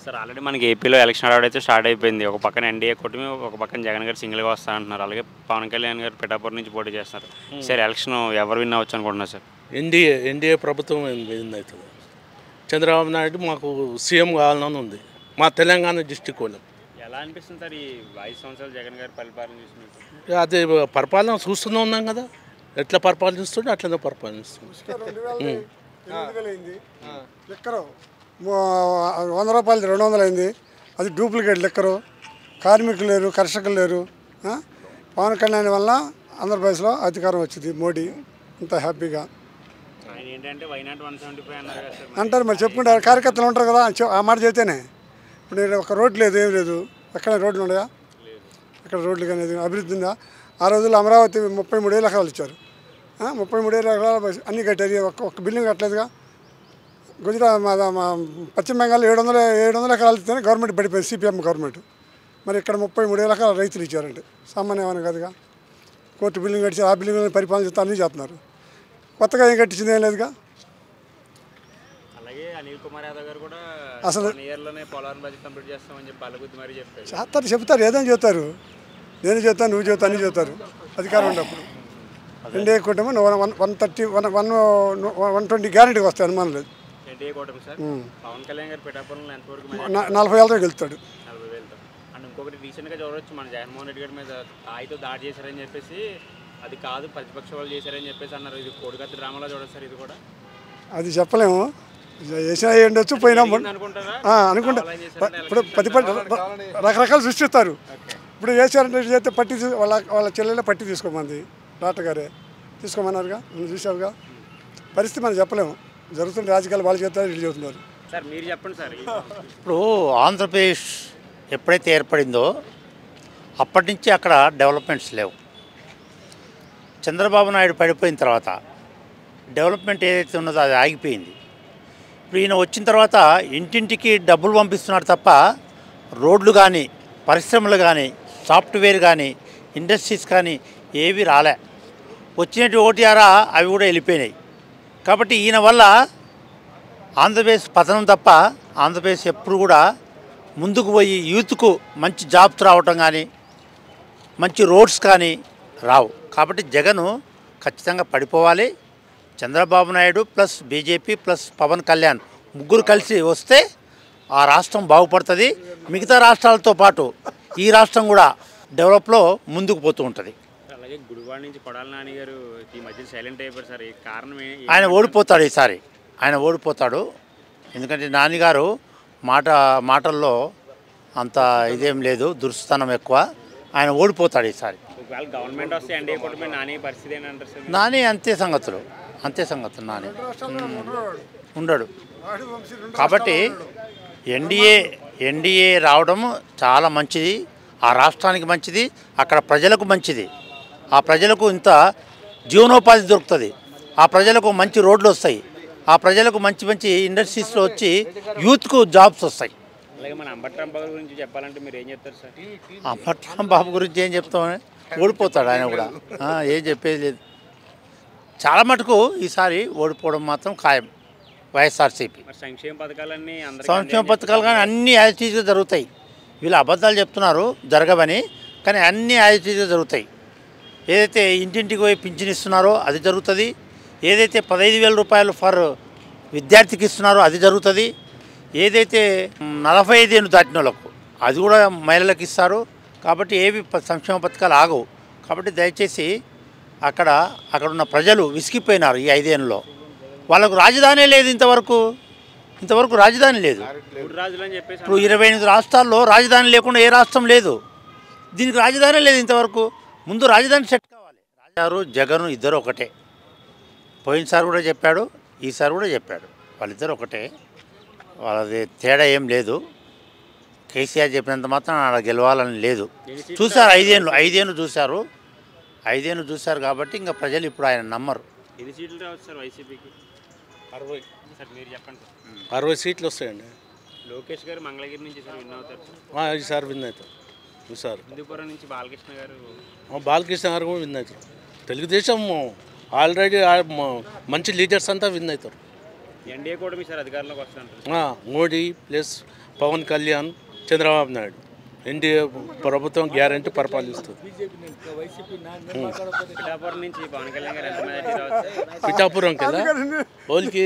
Sir already మనకి ఏపీలో election ఆడైతే స్టార్ట్ అయిపోయింది ఒక పక్కన ఎన్డీఏ కూటమి ఒక పక్కన జగన్ గారు సింగిల్గా వస్తా అంటున్నారు అలాగే పవన్ కళ్యాణ్ గారు పిఠాపురం నుంచి పోటీ చేస్తున్నారు సార్ ఎలక్షన్ ఎవరు విన్ అవ్వచ్చు అనుకుంటున్నారు సార్ ఎన్డీఏ ఎన్డీఏ ప్రభుత్వం విన్ అవుతుంది చంద్రబాబు నాయుడు మాకు సీఎం కావాలని ఉంది మా తెలంగాణ డిస్టిక్ వాళ్ళం ఎలా అనిపిస్తుంది సార్ ఈ ఐదు సంవత్సరాలు జగన్ గారి పరిపాలన చూసి మీకు ఇక అది పరిపాలన చూస్తూనే ఉన్నాం కదా ఎట్లా పరిపాలనిస్తుంటే అట్లనే పరిపాలనిస్తుంది అయింది లిక్కరు వంద రూపాయలు రెండు వందలు అయింది అది డూప్లికేట్ లిక్కరు కార్మికులు లేరు కర్షకులు లేరు ఆ? పవన్ కళ్యాణ్ వల్ల ఆంధ్రప్రదేశ్లో అధికారం వచ్చింది మోడీ అంత హ్యాపీగా ఆయన ఏంటంటే వైనాట్ వన్ సెవెంటీ ఫైవ్ అన్నారు కదా సార్ అంటారు మరి చెప్పుకుంటారు కార్యకర్తలు ఉంటారు కదా చె- ఆ మాట చెబితేనే ఇప్పుడు ఈడ ఒక రోడ్ లేదు ఏం లేదు ఎక్కడ రోడ్లు ఉన్నాయా ఇక్కడ రోడ్లు కానీ ఏది అభివృద్ధి ఉందా ఆ రోజుల్లో అమరావతి ముప్పై మూడు వేల ఎకరాలు ఇచ్చారు ఆ, ముప్పై మూడు వేల ఎకరాలు బస్- అన్నీ కట్టారు ఒక్క ఒక్క బిల్డింగ్ కట్టలేదుగా గుజరాత్ మా మా పశ్చిమ బెంగాల్ ఏడు వందల ఏడు వందల ఎకరాలు ఇస్తేనే గవర్నమెంట్ పడిపోయింది సిపిఎం గవర్నమెంట్ మరి ఇక్కడ ముప్పై మూడు వేల ఎకరాలు రైతులు ఇచ్చారంటే సామాన్యమైన కాదుగా కోర్టు బిల్డింగ్ కట్టారు ఆ బిల్డింగ్ పరిపాలన చేస్తే అన్నీ చేస్తున్నారు కొత్తగా ఏం కట్టించింది ఏం లేదుగా అలాగే అనిల్ కుమార్ యాదవ్ గారు కూడా అసలు- వన్ ఇయర్లోనే పోలవరం బడ్జెట్ కంప్లీట్ చేస్తామని చెప్పి బల్లగుద్ది మరీ చెప్పారు చేస్తారు చెప్తారు ఏదైనా చెప్తారు నేను చెప్తాను నువ్వు చెప్తాను అన్ని చెప్తారు అధికారం ఉన్నప్పుడు ఎన్డీఏ కూటమి one one one thirty one one one twenty గ్యారెంటీకి వస్తాయి అనుమానం లేదు ఎన్డీఏ కూటమి సార్ పవన్ కళ్యాణ్ గారు పిఠాపురంలో ఎంతవరకు న- నలభై ఏళ్ళతో గెలుస్తాడు నలభై వేలతో అండ్ ఇంకొకటి రీసెంట్గా చూడవచ్చు మన జగన్మోహన్ రెడ్డి గారి మీద తాయితో దాడి చేశారని చెప్పేసి అది కాదు ప్రతిపక్ష వాళ్ళు చేశారని చెప్పేసి అన్నారు ఇది కోడికత్తి డ్రామాలో చూడొచ్చు సార్ ఇది కూడా అది చెప్పలేము చేసినా అయ్యి ఉండొచ్చు పోయినా మొ- అనుకుంటారా ఆ, అనుకుంటా కావాలని ప- చేశారని ఇప్పుడు పది పది ర- రకరకాలు సృష్టిస్తారు ఇప్పుడు చేశారంటే చేస్తే పట్టి తీ- వాళ్ళ వాళ్ళ చెల్లెలే పట్టి తీసుకోమంది డాక్టర్ గారే తీసుకోమన్నారుగా మనం చూసావుగా పరిస్థితి మనం చెప్పలేము జరుగుతున్న రాజకీయాలు వాళ్ళు చేస్తారు వీళ్ళు చెబుతున్నారు సార్ మీరు చెప్పండి సార్ ఇప్పుడు ఆంధ్రప్రదేశ్ ఎప్పుడైతే ఏర్పడిందో అప్పటి నుంచి అక్కడ డెవలప్మెంట్స్ లేవు చంద్రబాబు నాయుడు పడిపోయిన తర్వాత డెవలప్మెంట్ ఏదైతే ఉన్నదో అది ఆగిపోయింది ఇప్పుడు ఈయన వచ్చిన తర్వాత ఇంటింటికి డబ్బులు పంపిస్తున్నాడు తప్ప రోడ్లు కానీ పరిశ్రమలు కానీ సాఫ్ట్వేర్ కానీ ఇండస్ట్రీస్ కానీ ఏవి రాలే వచ్చినట్టు ఓటీఆరా అవి కూడా వెళ్ళిపోయినాయి కాబట్టి ఈయన వల్ల ఆంధ్రప్రదేశ్ పతనం తప్ప ఆంధ్రప్రదేశ్ ఎప్పుడు కూడా ముందుకు పోయి యూత్కు మంచి జాబ్స్ రావటం కానీ మంచి రోడ్స్ కానీ రావు కాబట్టి జగను ఖచ్చితంగా పడిపోవాలి Chandrababu Naidu plus BJP plus Pawan Kalyan ముగ్గురు కలిసి వస్తే ఆ రాష్ట్రం బాగుపడుతుంది మిగతా రాష్ట్రాలతో పాటు ఈ రాష్ట్రం కూడా డెవలప్లో ముందుకు పోతూ ఉంటుంది అలాగే గుడివాడ నుంచి కొడాల నాని గారు ఈ మధ్య సైలెంట్ అయిపోయారు సార్ ఈ కారణం ఏ- ఆయన ఓడిపోతాడు ఈసారి ఆయన ఓడిపోతాడు ఎందుకంటే నాన్నగారు మాట మాటల్లో అంత ఇదేం లేదు దురుస్తనం ఎక్కువ ఆయన ఓడిపోతాడు ఈసారి ఒకవేళ గవర్నమెంట్ వస్తే ఎన్డీఏ కూటమి నాని పరిస్థితి ఏంటంటారు సార్ నాని అంతే సంగతులు అంతే సంగతులు నాని ఉండడు కాబట్టి ఎన్డీఏ ఎన్డీఏ రావడం చాలా మంచిది ఆ రాష్ట్రానికి మంచిది అక్కడ ప్రజలకు మంచిది ఆ ప్రజలకు ఇంత జీవనోపాధి దొరుకుతుంది ఆ ప్రజలకు మంచి రోడ్లు వస్తాయి ఆ ప్రజలకు మంచి మంచి ఇండస్ట్రీస్లో వచ్చి యూత్కు జాబ్స్ వస్తాయి అలాగే మన అంబట్రాంబ గురించి చెప్పాలంటే మీరు ఏం చెప్తారు సార్ ఆ పట్నం బాబు గురించి ఏం చెప్తామని ఓడిపోతాడు ఆయన కూడా ఆ, ఏం చెప్పేది లేదు చాలా మటుకు ఈసారి ఓడిపోవడం మాత్రం ఖాయం వైఎస్ఆర్సీపీ మరి సంక్షేమ పథకాలన్నీ అందరికీ సంక్షేమ పథకాలు కానీ అన్ని యాజిటీస్గా జరుగుతాయి వీళ్ళు అబద్ధాలు చెప్తున్నారు జరగవని కానీ అన్ని యాజిటీస్గా జరుగుతాయి ఏదైతే ఇంటింటికి పోయి పింఛన్ ఇస్తున్నారో అది జరుగుతుంది ఏదైతే పదహైదు వేల రూపాయలు ఫర్ విద్యార్థికి ఇస్తున్నారో అది జరుగుతుంది ఏదైతే మ్, నలభై ఐదేళ్ళు దాటిన వాళ్ళకు అది కూడా మహిళలకు ఇస్తారు కాబట్టి ఏవి ప- సంక్షేమ పథకాలు ఆగవు కాబట్టి దయచేసి అక్కడ అక్కడ ఉన్న ప్రజలు విసిగిపోయినారు ఈ ఐదేళ్ళలో వాళ్ళకు రాజధానే లేదు ఇంతవరకు ఇంతవరకు రాజధాని లేదు మూడు రాజులు అని చెప్పేసి ఇప్పుడు ఇరవై ఎనిమిది రాష్ట్రాల్లో రాజధాని లేకుండా ఏ రాష్ట్రం లేదు దీనికి రాజధాని లేదు ఇంతవరకు ముందు రాజధాని సెట్ కావాలి రాజారు జగన్ ఇద్దరు ఒకటే పోయినసారి కూడా చెప్పాడు ఈసారి కూడా చెప్పాడు వాళ్ళిద్దరు ఒకటే వాళ్ళది తేడా ఏం లేదు కేసీఆర్ చెప్పినంత మాత్రం ఆడ గెలవాలని లేదు చూశారు ఐదేళ్ళు ఐదేళ్ళు చూశారు ఐదేళ్ళు చూశారు కాబట్టి ఇంకా ప్రజలు ఇప్పుడు ఆయన నమ్మరు ఎన్ని సీట్లు రావచ్చు సార్ వైసీపీకి అరవై సార్ మీరు చెప్పండి సార్ అరవై సీట్లు వస్తాయండి లోకేష్ గారు మంగళగిరి నుంచి సార్ విన్ అవుతారు సార్ ఆ, ఈసారి విన్ అవుతారు ఈసారి హిందూపురం నుంచి బాలకృష్ణ గారు మా బాలకృష్ణ గారు కూడా విన్ అవుతారు తెలుగుదేశం ఆల్రెడీ మంచి లీడర్స్ అంతా విన్ అవుతారు ఎన్డీఏ కూటమి సార్ అధికారంలోకి వస్తుంటారు ఆ, మోడీ ప్లస్ పవన్ కళ్యాణ్ చంద్రబాబు నాయుడు ఎన్డీఏ ప్రభుత్వం గ్యారంటీ పరిపాలిస్తుంది పిఠాపురం నుంచి పవన్ కళ్యాణ్ గారు ఎంత మెజార్టీ రావచ్చు పిఠాపురం కదా వాళ్ళకి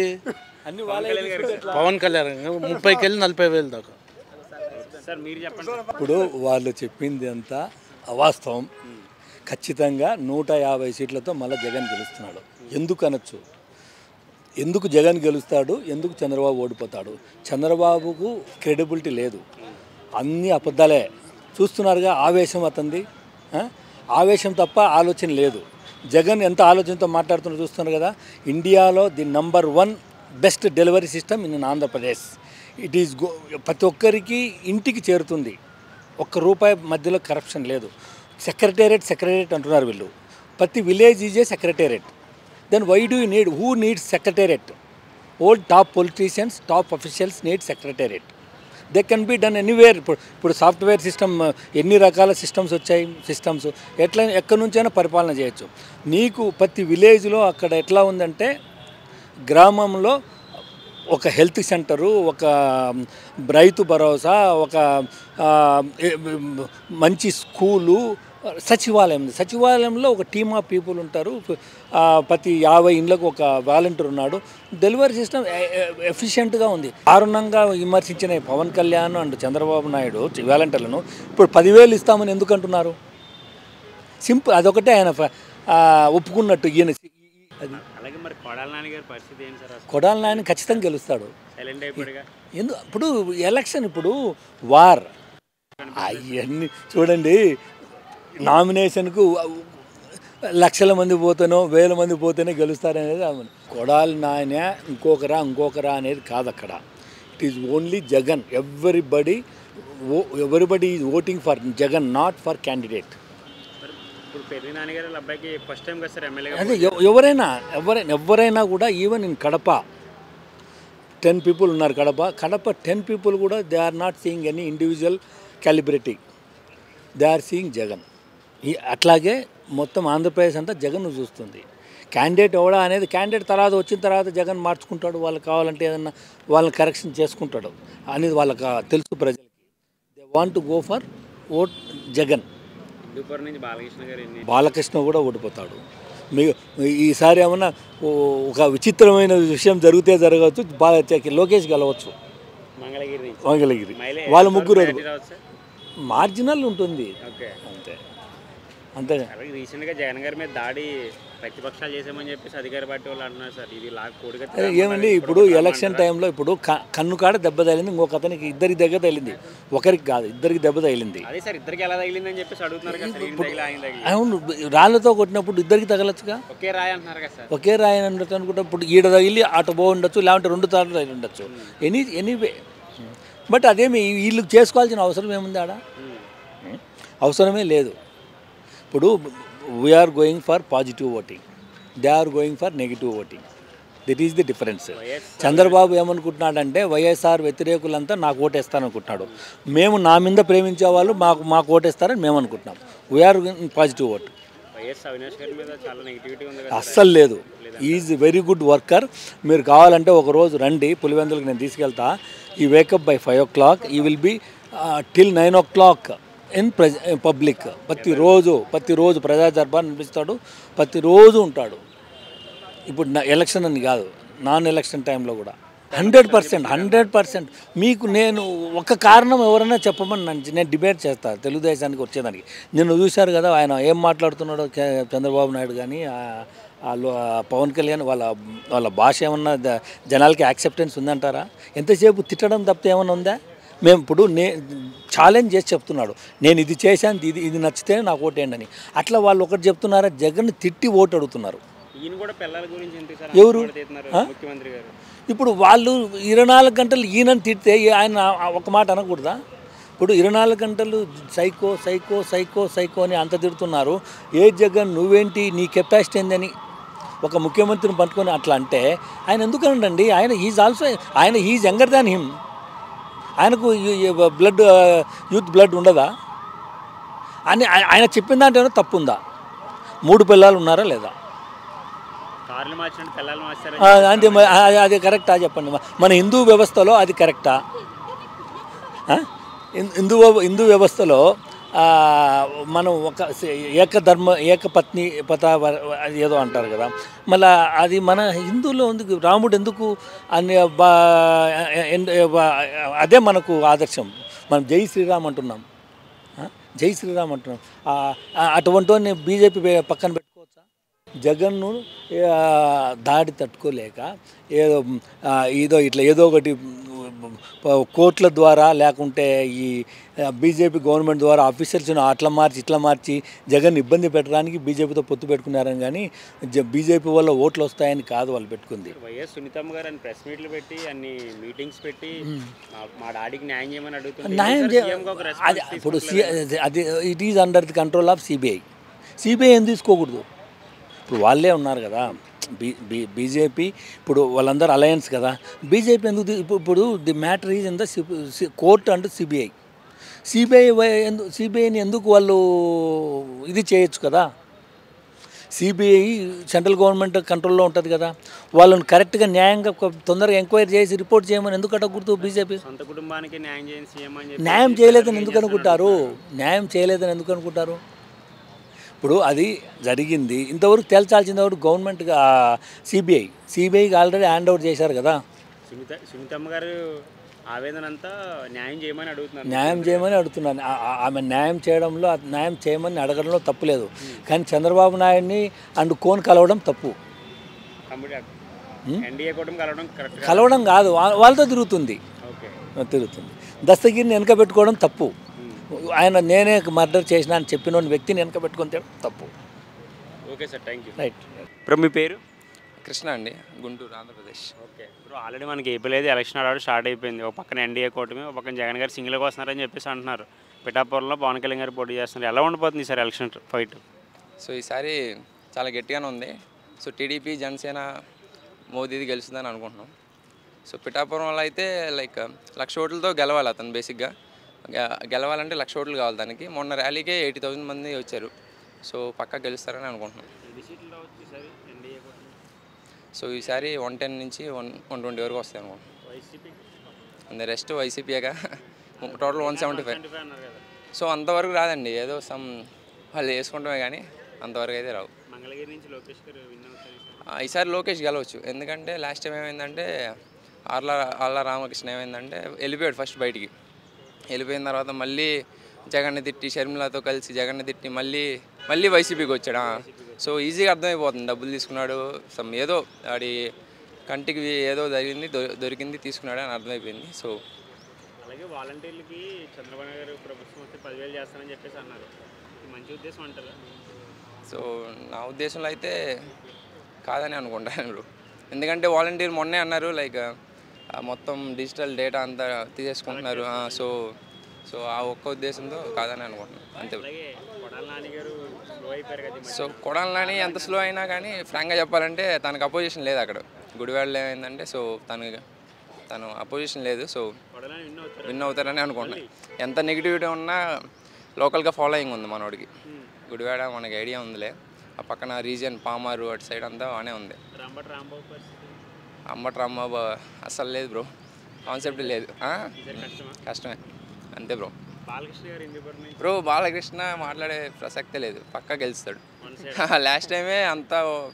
పవన్ కళ్యాణ్ ముప్పైకి వెళ్ళి నలభై వేలు దాకా సార్ మీరు చెప్పండి సార్. ఇప్పుడు వాళ్ళు చెప్పింది అంతా అవాస్తవం ఖచ్చితంగా నూట యాభై సీట్లతో మళ్ళీ జగన్ గెలుస్తున్నాడు ఎందుకు అనొచ్చు ఎందుకు జగన్ గెలుస్తాడు ఎందుకు చంద్రబాబు ఓడిపోతాడు చంద్రబాబుకు క్రెడిబిలిటీ లేదు అన్ని అబద్ధాలే చూస్తున్నారుగా ఆవేశం అతంది ఆ? ఆవేశం తప్ప ఆలోచన లేదు జగన్ ఎంత ఆలోచనతో మాట్లాడుతున్నా చూస్తున్నారు కదా ఇండియాలో the number one best delivery system in Andhra Pradesh it is go ప్రతి ఒక్కరికి ఇంటికి చేరుతుంది ఒక్క రూపాయి మధ్యలో కరప్షన్ లేదు సెక్రటేరియట్ సెక్రటేరియట్ అంటున్నారు వీళ్ళు ప్రతి village is a secretariat then why do you need who needs secretariat old top politicians top officials need secretariat they can be done anywhere ఇప్పుడు ఇప్పుడు సాఫ్ట్వేర్ సిస్టమ్ ఎన్ని రకాల సిస్టమ్స్ వచ్చాయి సిస్టమ్స్ ఎట్లా ఎక్కడి నుంచైనా పరిపాలన చేయొచ్చు నీకు ప్రతి విలేజ్లో అక్కడ ఎట్లా ఉందంటే గ్రామంలో ఒక హెల్త్ సెంటరు ఒక రైతు భరోసా ఒక ఆ, ఏ- మంచి స్కూలు సచివాలయం ఉంది. సచివాలయంలో ఒక టీమ్ ఆఫ్ పీపుల్ ఉంటారు ఆ, ప్రతి యాభై ఇండ్లకు ఒక వాలంటీర్ ఉన్నాడు డెలివరీ సిస్టమ్ ఎఫిషియెంట్గా ఉంది దారుణంగా విమర్శించిన ఈ పవన్ కళ్యాణ్ అండ్ చంద్రబాబు నాయుడు వాలంటీర్లను ఇప్పుడు పదివేలు ఇస్తామని ఎందుకు అంటున్నారు సింపుల్ అదొకటే ఆయన ఫ- ఆ, ఒప్పుకున్నట్టు ఈయన అది అలాగే మరి కొడాల నాని గారి పరిస్థితి ఏంటి సార్ అసలు కొడాలి నాయన ఖచ్చితంగా గెలుస్తాడు సైలెంట్ అయిపోయాడుగా ఎందు ఇప్పుడు ఎలక్షన్ ఇప్పుడు వార్ అవన్నీ చూడండి నామినేషన్కు లక్షల మంది పోతేనో వేల మంది పోతేనే గెలుస్తారనేది ఆమె- కొడాలి నాయన ఇంకొకరా ఇంకొకరా అనేది కాదు అక్కడ it is only Jagan everybody everybody is voting for Jagan not for candidate మరి ఇప్పుడు పెళ్లి నాన్నగారు వాళ్ళ అబ్బాయికి ఫస్ట్ టైం కదా సార్ ఎమ్మెల్యేగా అదే ఎవ- ఎవరైనా ఎవరైనా ఎవరైనా కూడా even in Kadapa ten people ఉన్నారు కడప కడప టెన్ పీపుల్ కూడా they are not seeing any individual celebrity they are seeing Jagan ఈ అట్లాగే మొత్తం ఆంధ్రప్రదేశ్ అంతా జగన్ చూస్తుంది క్యాండిడేట్ ఎవడా అనేది క్యాండిడేట్ తర్వాత వచ్చిన తర్వాత జగన్ మార్చుకుంటాడు వాళ్ళకి కావాలంటే ఏదన్నా వాళ్ళని కరెక్షన్ చేసుకుంటాడు అనేది వాళ్ళకి తెలుసు ప్రజలకి they want to go for vote Jagan Hindupuram నుంచి బాలకృష్ణ గారు ఎన్ని బాలకృష్ణ కూడా ఓడిపోతాడు మీ ఈసారి ఏమన్నా ఓ- ఒక విచిత్రమైన విషయం జరిగితే జరగవచ్చు బాగా లోకేష్ గెలవచ్చు మంగళగిరి నుంచి మంగళగిరి మైలే వాళ్ళ ముగ్గురు మెజారిటీ రావచ్చు సార్ మార్జినల్ ఉంటుంది ఓకే అంతే అంతే అలాగే రీసెంట్గా జగన్ గారి మీద దాడి ప్రతిపక్షాలు చేసామని చెప్పేసి అధికార పార్టీ వాళ్ళు అంటున్నారు సార్ ఇది లా కోడిగా అదే ఏమండి ఇప్పుడు ఎలక్షన్ టైంలో ఇప్పుడు క- కన్ను కాడ దెబ్బ తగిలింది ఇంకొక అతనికి ఇద్దరికి దగ్గర తగిలింది ఒకరికి కాదు ఇద్దరికి దెబ్బ తగిలింది అదే సార్ ఇద్దరికి ఎలా తగిలిందని చెప్పేసి అడుగుతున్నారు కదా సార్ ఈయన తగిలి ఆయన తగిలి అవును రాళ్ళతో కొట్టినప్పుడు ఇద్దరికి తగలచ్చుగా ఒకే రాయి అంటున్నారు కదా సార్ ఒకే రాయి ఉండొచ్చు అనుకుంటే ఇప్పుడు ఈడ తగిలి అటు బో ఉండొచ్చు లేదంటే రెండు తాళ్ళు తగిలి ఉండొచ్చు ఎనీ ఎనీవే బట్ అదేమి వీళ్ళు చేసుకోవాల్సిన అవసరం ఏముంది ఆడ అవసరమే లేదు ఇప్పుడు we are going for positive voting they are going for negative voting that is the difference Chandrababu ఏమనుకుంటున్నాడంటే వైఎస్ఆర్ వ్యతిరేకులంతా నాకు ఓటేస్తారనుకుంటున్నాడు మేము నా మీద ప్రేమించే వాళ్ళు మాకు మాకు ఓటేస్తారని మేము అనుకుంటున్నాం we are positive vote YS Avinash గారి మీద చాలా నెగిటివిటీ ఉంది కదా అస్సలు లేదు ఈజ్ వెరీ గుడ్ వర్కర్ మీరు కావాలంటే ఒక రోజు రండి పులివెందులకు నేను తీసుకెళ్తా he wake up by five o'clock he will be till nine o'clock in ప్రజ పబ్లిక్ ప్రతిరోజు ప్రతిరోజు ప్రజా దర్బార్ అనిపిస్తాడు ప్రతిరోజు ఉంటాడు ఇప్పుడు నా ఎలక్షన్ అని కాదు నాన్ ఎలక్షన్ టైంలో కూడా హండ్రెడ్ పర్సెంట్ హండ్రెడ్ పర్సెంట్ మీకు నేను ఒక కారణం ఎవరైనా చెప్పమని నన్ను నేను డిబేట్ చేస్తాను తెలుగుదేశానికి వచ్చేదానికి నిన్ను చూశారు కదా ఆయన ఏం మాట్లాడుతున్నాడో కే- చంద్రబాబు నాయుడు కానీ ఆ- ఆ లో- ఆ పవన్ కళ్యాణ్ వాళ్ళ వాళ్ళ భాష ఏమన్నా ద- జనాలకి యాక్సెప్టెన్స్ ఉందంటారా ఎంతసేపు తిట్టడం తప్పితే ఏమన్నా ఉందా మేము ఇప్పుడు నే ఛాలెంజ్ చేసి చెప్తున్నాడు నేను ఇది చేశాను ఇది ఇది నచ్చితే నాకు ఓటేయండి అని అట్లా వాళ్ళు ఒకటి చెప్తున్నారా జగన్ తిట్టి ఓటు అడుగుతున్నారు ఈయన కూడా పిల్లల గురించి ఎందుకు సార్ ఎవరు? అంత తీస్తున్నారు ఆ? ముఖ్యమంత్రి గారు ఇప్పుడు వాళ్ళు ఇరవై నాలుగు గంటలు ఈయనని తిడితే ఆయన ఆ ఒక మాట అనకూడదా ఇప్పుడు ఇరవై నాలుగు గంటలు సైకో సైకో సైకో సైకో అని అంత తిడుతున్నారు ఏ జగన్ నువ్వేంటి నీ కెపాసిటీ ఏందని ఒక ముఖ్యమంత్రిని పట్టుకొని అట్లా అంటే ఆయన ఎందుకనండి ఆయన ఈజ్ ఆల్సో ఆయన ఈజ్ యంగర్ దాన్ హిమ్ ఆయనకు బ్లడ్ యూత్ బ్లడ్ ఉండదా అని ఆయ- ఆయన చెప్పిన దాంట్లో తప్పు ఉందా మూడు పిల్లలు ఉన్నారా లేదా కార్లు మార్చినట్టు పిల్లలు మార్చారు ఆ, అంతే మ- ఆ, అది కరెక్టా చెప్పండి మ- మన హిందూ వ్యవస్థలో అది కరెక్టా ఆ? హిం- హిందూ వ్యవ- హిందూ వ్యవస్థలో ఆ, మనం ఒక స- ఏకధర్మ ఏకపత్ని పత వ- అది ఏదో అంటారు కదా మళ్ళీ అది మన హిందువులో ఎందుకు రాముడు ఎందుకు అన్ని బా ఎన్- బా- అదే మనకు ఆదర్శం మనం జై శ్రీరామ్ అంటున్నాం ఆ? జై శ్రీరామ్ అంటున్నాం ఆ, ఆ, అటువంటి వాడిని బీజేపీ పక్కన పెట్టుకోవచ్చా జగన్ను ఆ, దాడి తట్టుకోలేక ఏదో ఆ, ఏదో ఇట్లా ఏదో ఒకటి ప- కోర్టుల ద్వారా లేకుంటే ఈ బీజేపీ గవర్నమెంట్ ద్వారా ఆఫీసర్స్ను అట్లా మార్చి ఇట్లా మార్చి జగన్ ఇబ్బంది పెట్టడానికి బీజేపీతో పొత్తు పెట్టుకున్నారని కానీ బీజేపీ వల్ల ఓట్లు వస్తాయని కాదు వాళ్ళు పెట్టుకుంది వైఎస్ సునీతమ్మ గారు అని ప్రెస్ మీట్లు పెట్టి అన్ని మీటింగ్స్ పెట్టి మా- మా డాడీకి న్యాయం చేయమని అడుగుతుంది న్యాయం చే- అది ఇప్పుడు సి- అది it is under the control of CBI CBI ఏం తీసుకోకూడదు ఇప్పుడు వాళ్ళే ఉన్నారు కదా బీ బీ బీజేపీ ఇప్పుడు వాళ్ళందరూ అలయన్స్ కదా బీజేపీ ఎందుకు తీ- ఇప్పుడు ఇప్పుడు the matter is in the court and CBI CBI ఎందుకు సిబిఐని ఎందుకు వాళ్ళు ఇది చేయొచ్చు కదా సిబిఐ సెంట్రల్ గవర్నమెంట్ కంట్రోల్లో ఉంటుంది కదా వాళ్ళని కరెక్ట్గా న్యాయంగా కొ- తొందరగా ఎంక్వైరీ చేసి రిపోర్ట్ చేయమని ఎందుకు అడగకూడదు బీజేపీ సొంత కుటుంబానికి న్యాయం చేయని సీఎం అని చెప్పి న్యాయం చేయలేదని ఎందుకు అనుకుంటారు న్యాయం చేయలేదని ఎందుకు అనుకుంటారు ఇప్పుడు అది జరిగింది ఇంతవరకు తేల్చాల్సింది ఎవరు గవర్నమెంట్గా సిబిఐ సిబిఐకి ఆల్రెడీ హ్యాండ్ అవుట్ చేశారు కదా సునీత సునీతమ్మ గారు ఆవేదన అంతా న్యాయం చేయమని అడుగుతున్నారు న్యాయం చేయమని అడుగుతున్నాను ఆ- ఆ- ఆమె న్యాయం చేయడంలో ఆ న్యాయం చేయమని అడగడంలో తప్పు లేదు కానీ చంద్రబాబు నాయుడిని అండ్ కోన్ కలవడం తప్పు కంప్లీట్ ఎన్డీఏ కూటమి కలవడం కరెక్ట్ కలవడం కాదు వా- వాళ్ళతో తిరుగుతుంది ఓకే తిరుగుతుంది దస్తగిరిని వెనక పెట్టుకోవడం తప్పు ఆయన నేనే మర్డర్ చేసిన అని చెప్పిన వ్యక్తిని వెనక పెట్టుకొని తిరగడం తప్పు okay sir thank you right ఇప్పుడు మీ పేరు కృష్ణ అండి గుంటూరు ఆంధ్రప్రదేశ్ ఓకే ఇప్పుడు ఆల్రెడీ మనకి ఏపీలో అయితే ఎలక్షన్ ఆడ స్టార్ట్ అయిపోయింది ఒక పక్కన ఎన్డీఏ కూటమి ఒక పక్కన జగన్ గారు సింగిల్గా వస్తున్నారని చెప్పేసి అంటున్నారు పిఠాపురంలో పవన్ కళ్యాణ్ గారు పోటీ చేస్తున్నారు ఎలా ఉండిపోతుంది సార్ ఎలక్షన్ ఫైట్ సో ఈసారి చాలా గట్టిగానే ఉంది సో టీడీపీ జనసేన మోదీది గెలుస్తుందని అనుకుంటున్నాం సో పిఠాపురంలో అయితే లైక్ లక్ష ఓట్లతో గెలవాలి అతను బేసిక్గా గె- గెలవాలంటే లక్ష ఓట్లు కావాలి దానికి మొన్న ర్యాలీకే ఎయిటీ థౌసండ్ మంది వచ్చారు సో పక్కా గెలుస్తారని అనుకుంటున్నాం ఎన్డీఏ కూటమి సో ఈసారి వన్ టెన్ నుంచి వన్ వన్ ట్వంటీ వరకు వస్తాయి అనుకుంటున్నాం వైసీపీ అండ్ రెస్ట్ వైసీపీగా టోటల్ వన్ సెవెంటీ ఫైవ్ అన్నారు కదా సో అంతవరకు రాదండి ఏదో సమ్ వాళ్ళు వేసుకుంటామే కానీ అంతవరకు అయితే రావు మంగళగిరి నుంచి లోకేష్ గారు విన్ అవుతారు ఆ, ఈసారి లోకేష్ గెలవచ్చు ఎందుకంటే లాస్ట్ టైం ఏమైందంటే ఆర్ల ఆళ్ళ రామకృష్ణ ఏమైందంటే వెళ్ళిపోయాడు ఫస్ట్ బయటికి వెళ్ళిపోయిన తర్వాత మళ్ళీ జగన్ని తిట్టి షర్మిలతో కలిసి జగన్ని తిట్టి మళ్ళీ మళ్ళీ వైసీపీకి వచ్చాడు ఆ. సో ఈజీగా అర్థమైపోతుంది డబ్బులు తీసుకున్నాడు సమ్ ఏదో వాడి కంటికి ఏదో జరిగింది దొ- దొరికింది తీసుకున్నాడు అని అర్థమైపోయింది సో అలాగే వాలంటీర్లకి చంద్రబాబు నాయుడు గారు ప్రభుత్వం వస్తే పదివేలు చేస్తానని చెప్పేసి అన్నారు ఇది మంచి ఉద్దేశం అంటారా సో నా ఉద్దేశంలో అయితే కాదని అనుకుంటాను బ్రో ఎందుకంటే వాలంటీర్ మొన్నే అన్నారు లైక్ ఆ మొత్తం డిజిటల్ డేటా అంతా తీసేసుకుంటున్నారు ఆ, సో సో ఆ ఒక్క ఉద్దేశంతో కాదని అనుకుంటున్నాను అంతే బ్రో అలాగే కొడాల నాని గారు స్లో అయిపోయారు కదా ఈ మధ్య. సో కొడాలని ఎంత స్లో అయినా కానీ ఫ్రాంక్గా చెప్పాలంటే తనకు అపోజిషన్ లేదు అక్కడ గుడివాడలో ఏమైందంటే సో తను తను అపోజిషన్ లేదు సో కొడాల నాని విన్ అవుతారు విన్ అవుతారని అనుకుంటున్నాను ఎంత నెగిటివిటీ ఉన్నా లోకల్గా ఫాలోయింగ్ ఉంది మనోడికి గుడివాడ మనకి ఐడియా ఉందిలే ఆ పక్కన రీజియన్ పామారు అటు సైడ్ అంతా బాగానే ఉంది రాంబట్ రాంబాబు పరిస్థితి అమ్మట రాంబాబు అస్సలు లేదు బ్రో కాన్సెప్ట్ లేదు ఆ? ఈసారి కష్టమా కష్టమే అంతే బ్రో బాలకృష్ణ గారు ఇందుపూర్ నుంచి బ్రో బాలకృష్ణ మాట్లాడే ప్రసక్తే లేదు పక్కా గెలుస్తాడు వన్ సైడ్ లాస్ట్ టైమే అంత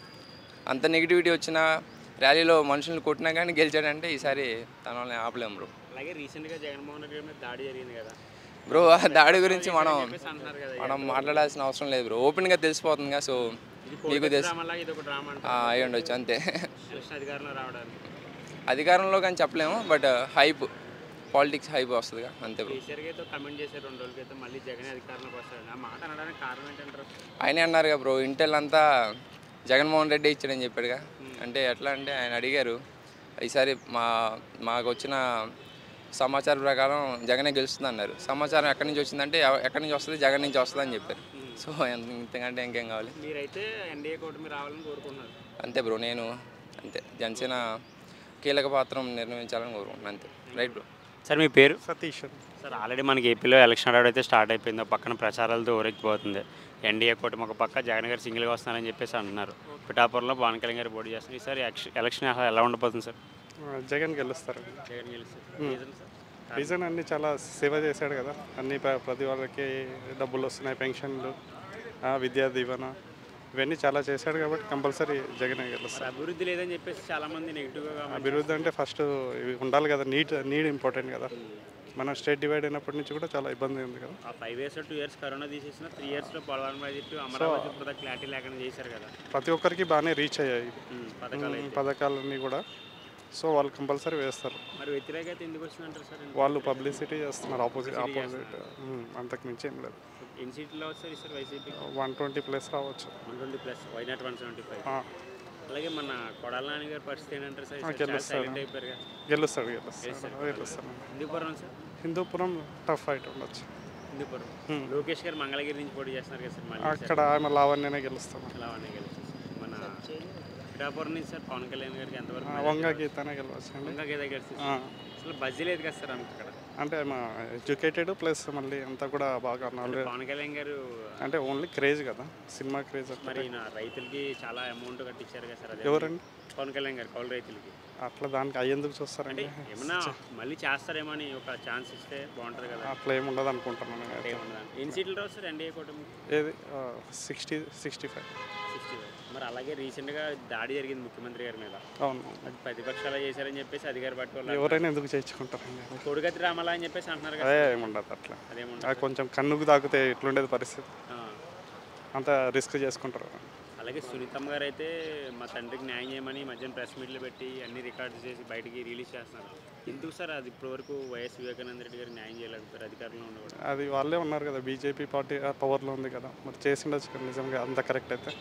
అంత నెగిటివిటీ వచ్చిన ర్యాలీలో మనుషుల్ని కొట్టినా కానీ గెలిచాడంటే ఈసారి తన వాళ్ళని ఆపలేం బ్రో అలాగే రీసెంట్గా జగన్మోహన్ రెడ్డి గారి మీద దాడి జరిగింది కదా బ్రో ఆ దాడి గురించి మనం చెప్పేసి అంటున్నారు కదా మనం మాట్లాడాల్సిన అవసరం లేదు బ్రో ఓపెన్గా తెలిసిపోతుందిగా సో మీకు తెలుసు డ్రామా లాగా ఇది ఒక డ్రామా అంటే ఆ, అయి ఉండొచ్చు అంతే ఎలక్షన్ అధికారంలో రావడానికి అధికారంలో కానీ చెప్పలేము బట్ హైప్ పాలిటిక్స్ హైప్ వస్తుందిగా అంతే బ్రో కేసీఆర్ గారితో కమెంట్ చేశారు రెండు రోజుల క్రితం మళ్ళీ జగన్ అధికారంలోకి వస్తాడు ఆ మాట అనడానికి కారణం ఏంటంటారు ఆయనే అన్నారుగా బ్రో ఇంటెల్ అంతా జగన్మోహన్ రెడ్డి ఇచ్చాడని చెప్పాడుగా అంటే ఎట్లా అంటే ఆయన అడిగారు ఈసారి మా మాకు వచ్చిన సమాచారం ప్రకారం జగనే గెలుస్తుంది అన్నారు సమాచారం ఎక్కడి నుంచి వచ్చిందంటే ఎవ- ఎక్కడి నుంచి వస్తుంది జగన్ నుంచి వస్తుంది అని చెప్పారు సో ఎంత- ఇంతకంటే ఇంకేం కావాలి మీరైతే ఎన్డీఏ కూటమి రావాలని కోరుకుంటున్నారు అంతే బ్రో నేను అంతే జనసేన కీలక పాత్ర నిర్వహించాలని కోరుకుంటున్నాను అంతే రైట్ బ్రో సార్ మీ పేరు సతీష్ సార్ ఆల్రెడీ మనకి ఏపీలో ఎలక్షన్ ఆడడం అయితే స్టార్ట్ అయిపోయింది ఒక పక్కన ప్రచారాలతో ఊరెక్కిపోతుంది ఎన్డీఏ కూటమి ఒక పక్క జగన్ గారు సింగిల్గా వస్తానని చెప్పేసి అంటున్నారు పిఠాపురంలో పవన్ కళ్యాణ్ గారు పోటీ చేస్తున్నారు ఈసారి ఎలక్షన్ ఎలక్షన్ ఎలా ఉండబోతుంది సార్ జగన్ గెలుస్తారు జగన్ గెలుస్తారు రీజన్ సార్ రీజన్ అన్ని చాలా సేవ చేశాడు కదా అన్ని ప్ర- ప్రతి వాళ్ళకి డబ్బులు వస్తున్నాయి పెన్షన్లు ఆ, విద్యా దీవెన ఇవన్నీ చాలా చేశాడు కాబట్టి కంపల్సరీ జగన్ గెలుస్తారు అభివృద్ధి లేదని చెప్పేసి చాలా మంది నెగిటివ్గా అభివృద్ధి అంటే ఫస్ట్ ఇవి ఉండాలి కదా నీట్ నీడ్ ఇంపార్టెంట్ కదా మన స్టేట్ డివైడ్ అయినప్పటి నుంచి కూడా చాలా ఇబ్బంది ఉంది కదా ఆ five years two years corona తీసేసిన త్రీ ఇయర్స్లో పోలవరం ప్రాజెక్టు అమరావతి ఇప్పుడు క్లారిటీ లేకుండా చేశారు కదా ప్రతి ఒక్కరికి బాగానే రీచ్ అయ్యాయి ఉమ్, పథకాలు ఉమ్, పథకాలన్నీ కూడా సో వాళ్ళు కంపల్సరీ వేస్తారు మరి వ్యతిరేకత ఎందుకు వచ్చిందంటారు సార్ వాళ్ళు పబ్లిసిటీ చేస్తున్నారు ఆపోజిట్ ఆపోజిట్ అంతకు మించి ఏం లేదు ఎన్ని సీట్లో వస్తారు sir YCP one twenty plus రావచ్చు one twenty plus why not one seventy five ఆ, అలాగే మన కొడాల నాని గారి పరిస్థితి ఏంటంటారు సార్ ఆ, ఈసారి చాలా గెలుస్తారు. సైలెంట్ అయిపోయారు కదా గెలుస్తాడు గెలుస్తాడు గెలుస్తాడు Hindupuram sir Hindupuram tough fight ఉండొచ్చు హిందూపురం లోకేష్ గారు మంగళగిరి నుంచి పోటీ చేస్తున్నారు కదా సార్ మళ్ళీ అక్కడ ఆమె లావణ్యనే గెలుస్తాను ఎలా ఉన్నాయి గెలిచి మన పిఠాపురం నుంచి సార్ పవన్ కళ్యాణ్ గారికి ఎంతవరకు వంగ గీతనే గెలవచ్చు అండి ఇంకా గేద గెలిచి ఆ, అసలు బజ్జీ లేదు కదా సార్ ఆమెకు అక్కడ అంటే ఆమె ఎడ్యుకేటెడ్ ప్లస్ మళ్ళీ అంతా కూడా బాగా నాలెడ్జ్ పవన్ కళ్యాణ్ గారు అంటే ఓన్లీ క్రేజ్ కదా సినిమా క్రేజ్ మరి నా రైతులకి చాలా అమౌంట్ కట్టించారు కదా సార్ అదే ఎవరండి పవన్ కళ్యాణ్ గారు కౌలు రైతులకి అట్లా దానికి అయ్యేందుకు చూస్తారండి ఏమన్నా మళ్ళీ చేస్తారేమో అని ఒక ఛాన్స్ ఇస్తే బాగుంటుంది కదా అట్లా ఏమి ఉండదు అనుకుంటున్నాను నేను అయితే. ఏముండదు ఎన్ని సీట్లు రావు సార్ ఎన్డీఏ కూటమి ఏది సిక్స్టీ సిక్స్టీ ఫైవ్ సిక్స్టీ మరి అలాగే రీసెంట్గా దాడి జరిగింది ముఖ్యమంత్రి గారి మీద అవును అది ప్రతిపక్షాలు చేశారని చెప్పేసి అధికార పార్టీ వాళ్ళు ఎవరైనా ఎందుకు చేయించుకుంటారండి కొడుగతి రామలా అని చెప్పేసి అంటున్నారు కదా అదే ఏముండదు అట్లా అదేముండదు అది కొంచెం కన్నుకు తాకితే ఎట్లుండేది పరిస్థితి ఆ. అంత రిస్క్ చేసుకుంటారు అలాగే సునీతమ్మ గారు అయితే మా తండ్రికి న్యాయం చేయమని ఈ మధ్యన ప్రెస్ మీట్లు పెట్టి అన్ని రికార్డ్స్ చేసి బయటికి రిలీజ్ చేస్తున్నారు ఎందుకు సార్ అది ఇప్పటివరకు వైఎస్ వివేకానంద రెడ్డి గారు న్యాయం చేయలేకపోయారు అధికారంలో ఉన్న కూడా అది వాళ్ళే ఉన్నారు కదా బీజేపీ పార్టీ పవర్లో ఉంది కదా మరి చేసిండొచ్చు కదా నిజంగా అంత కరెక్ట్ అయితే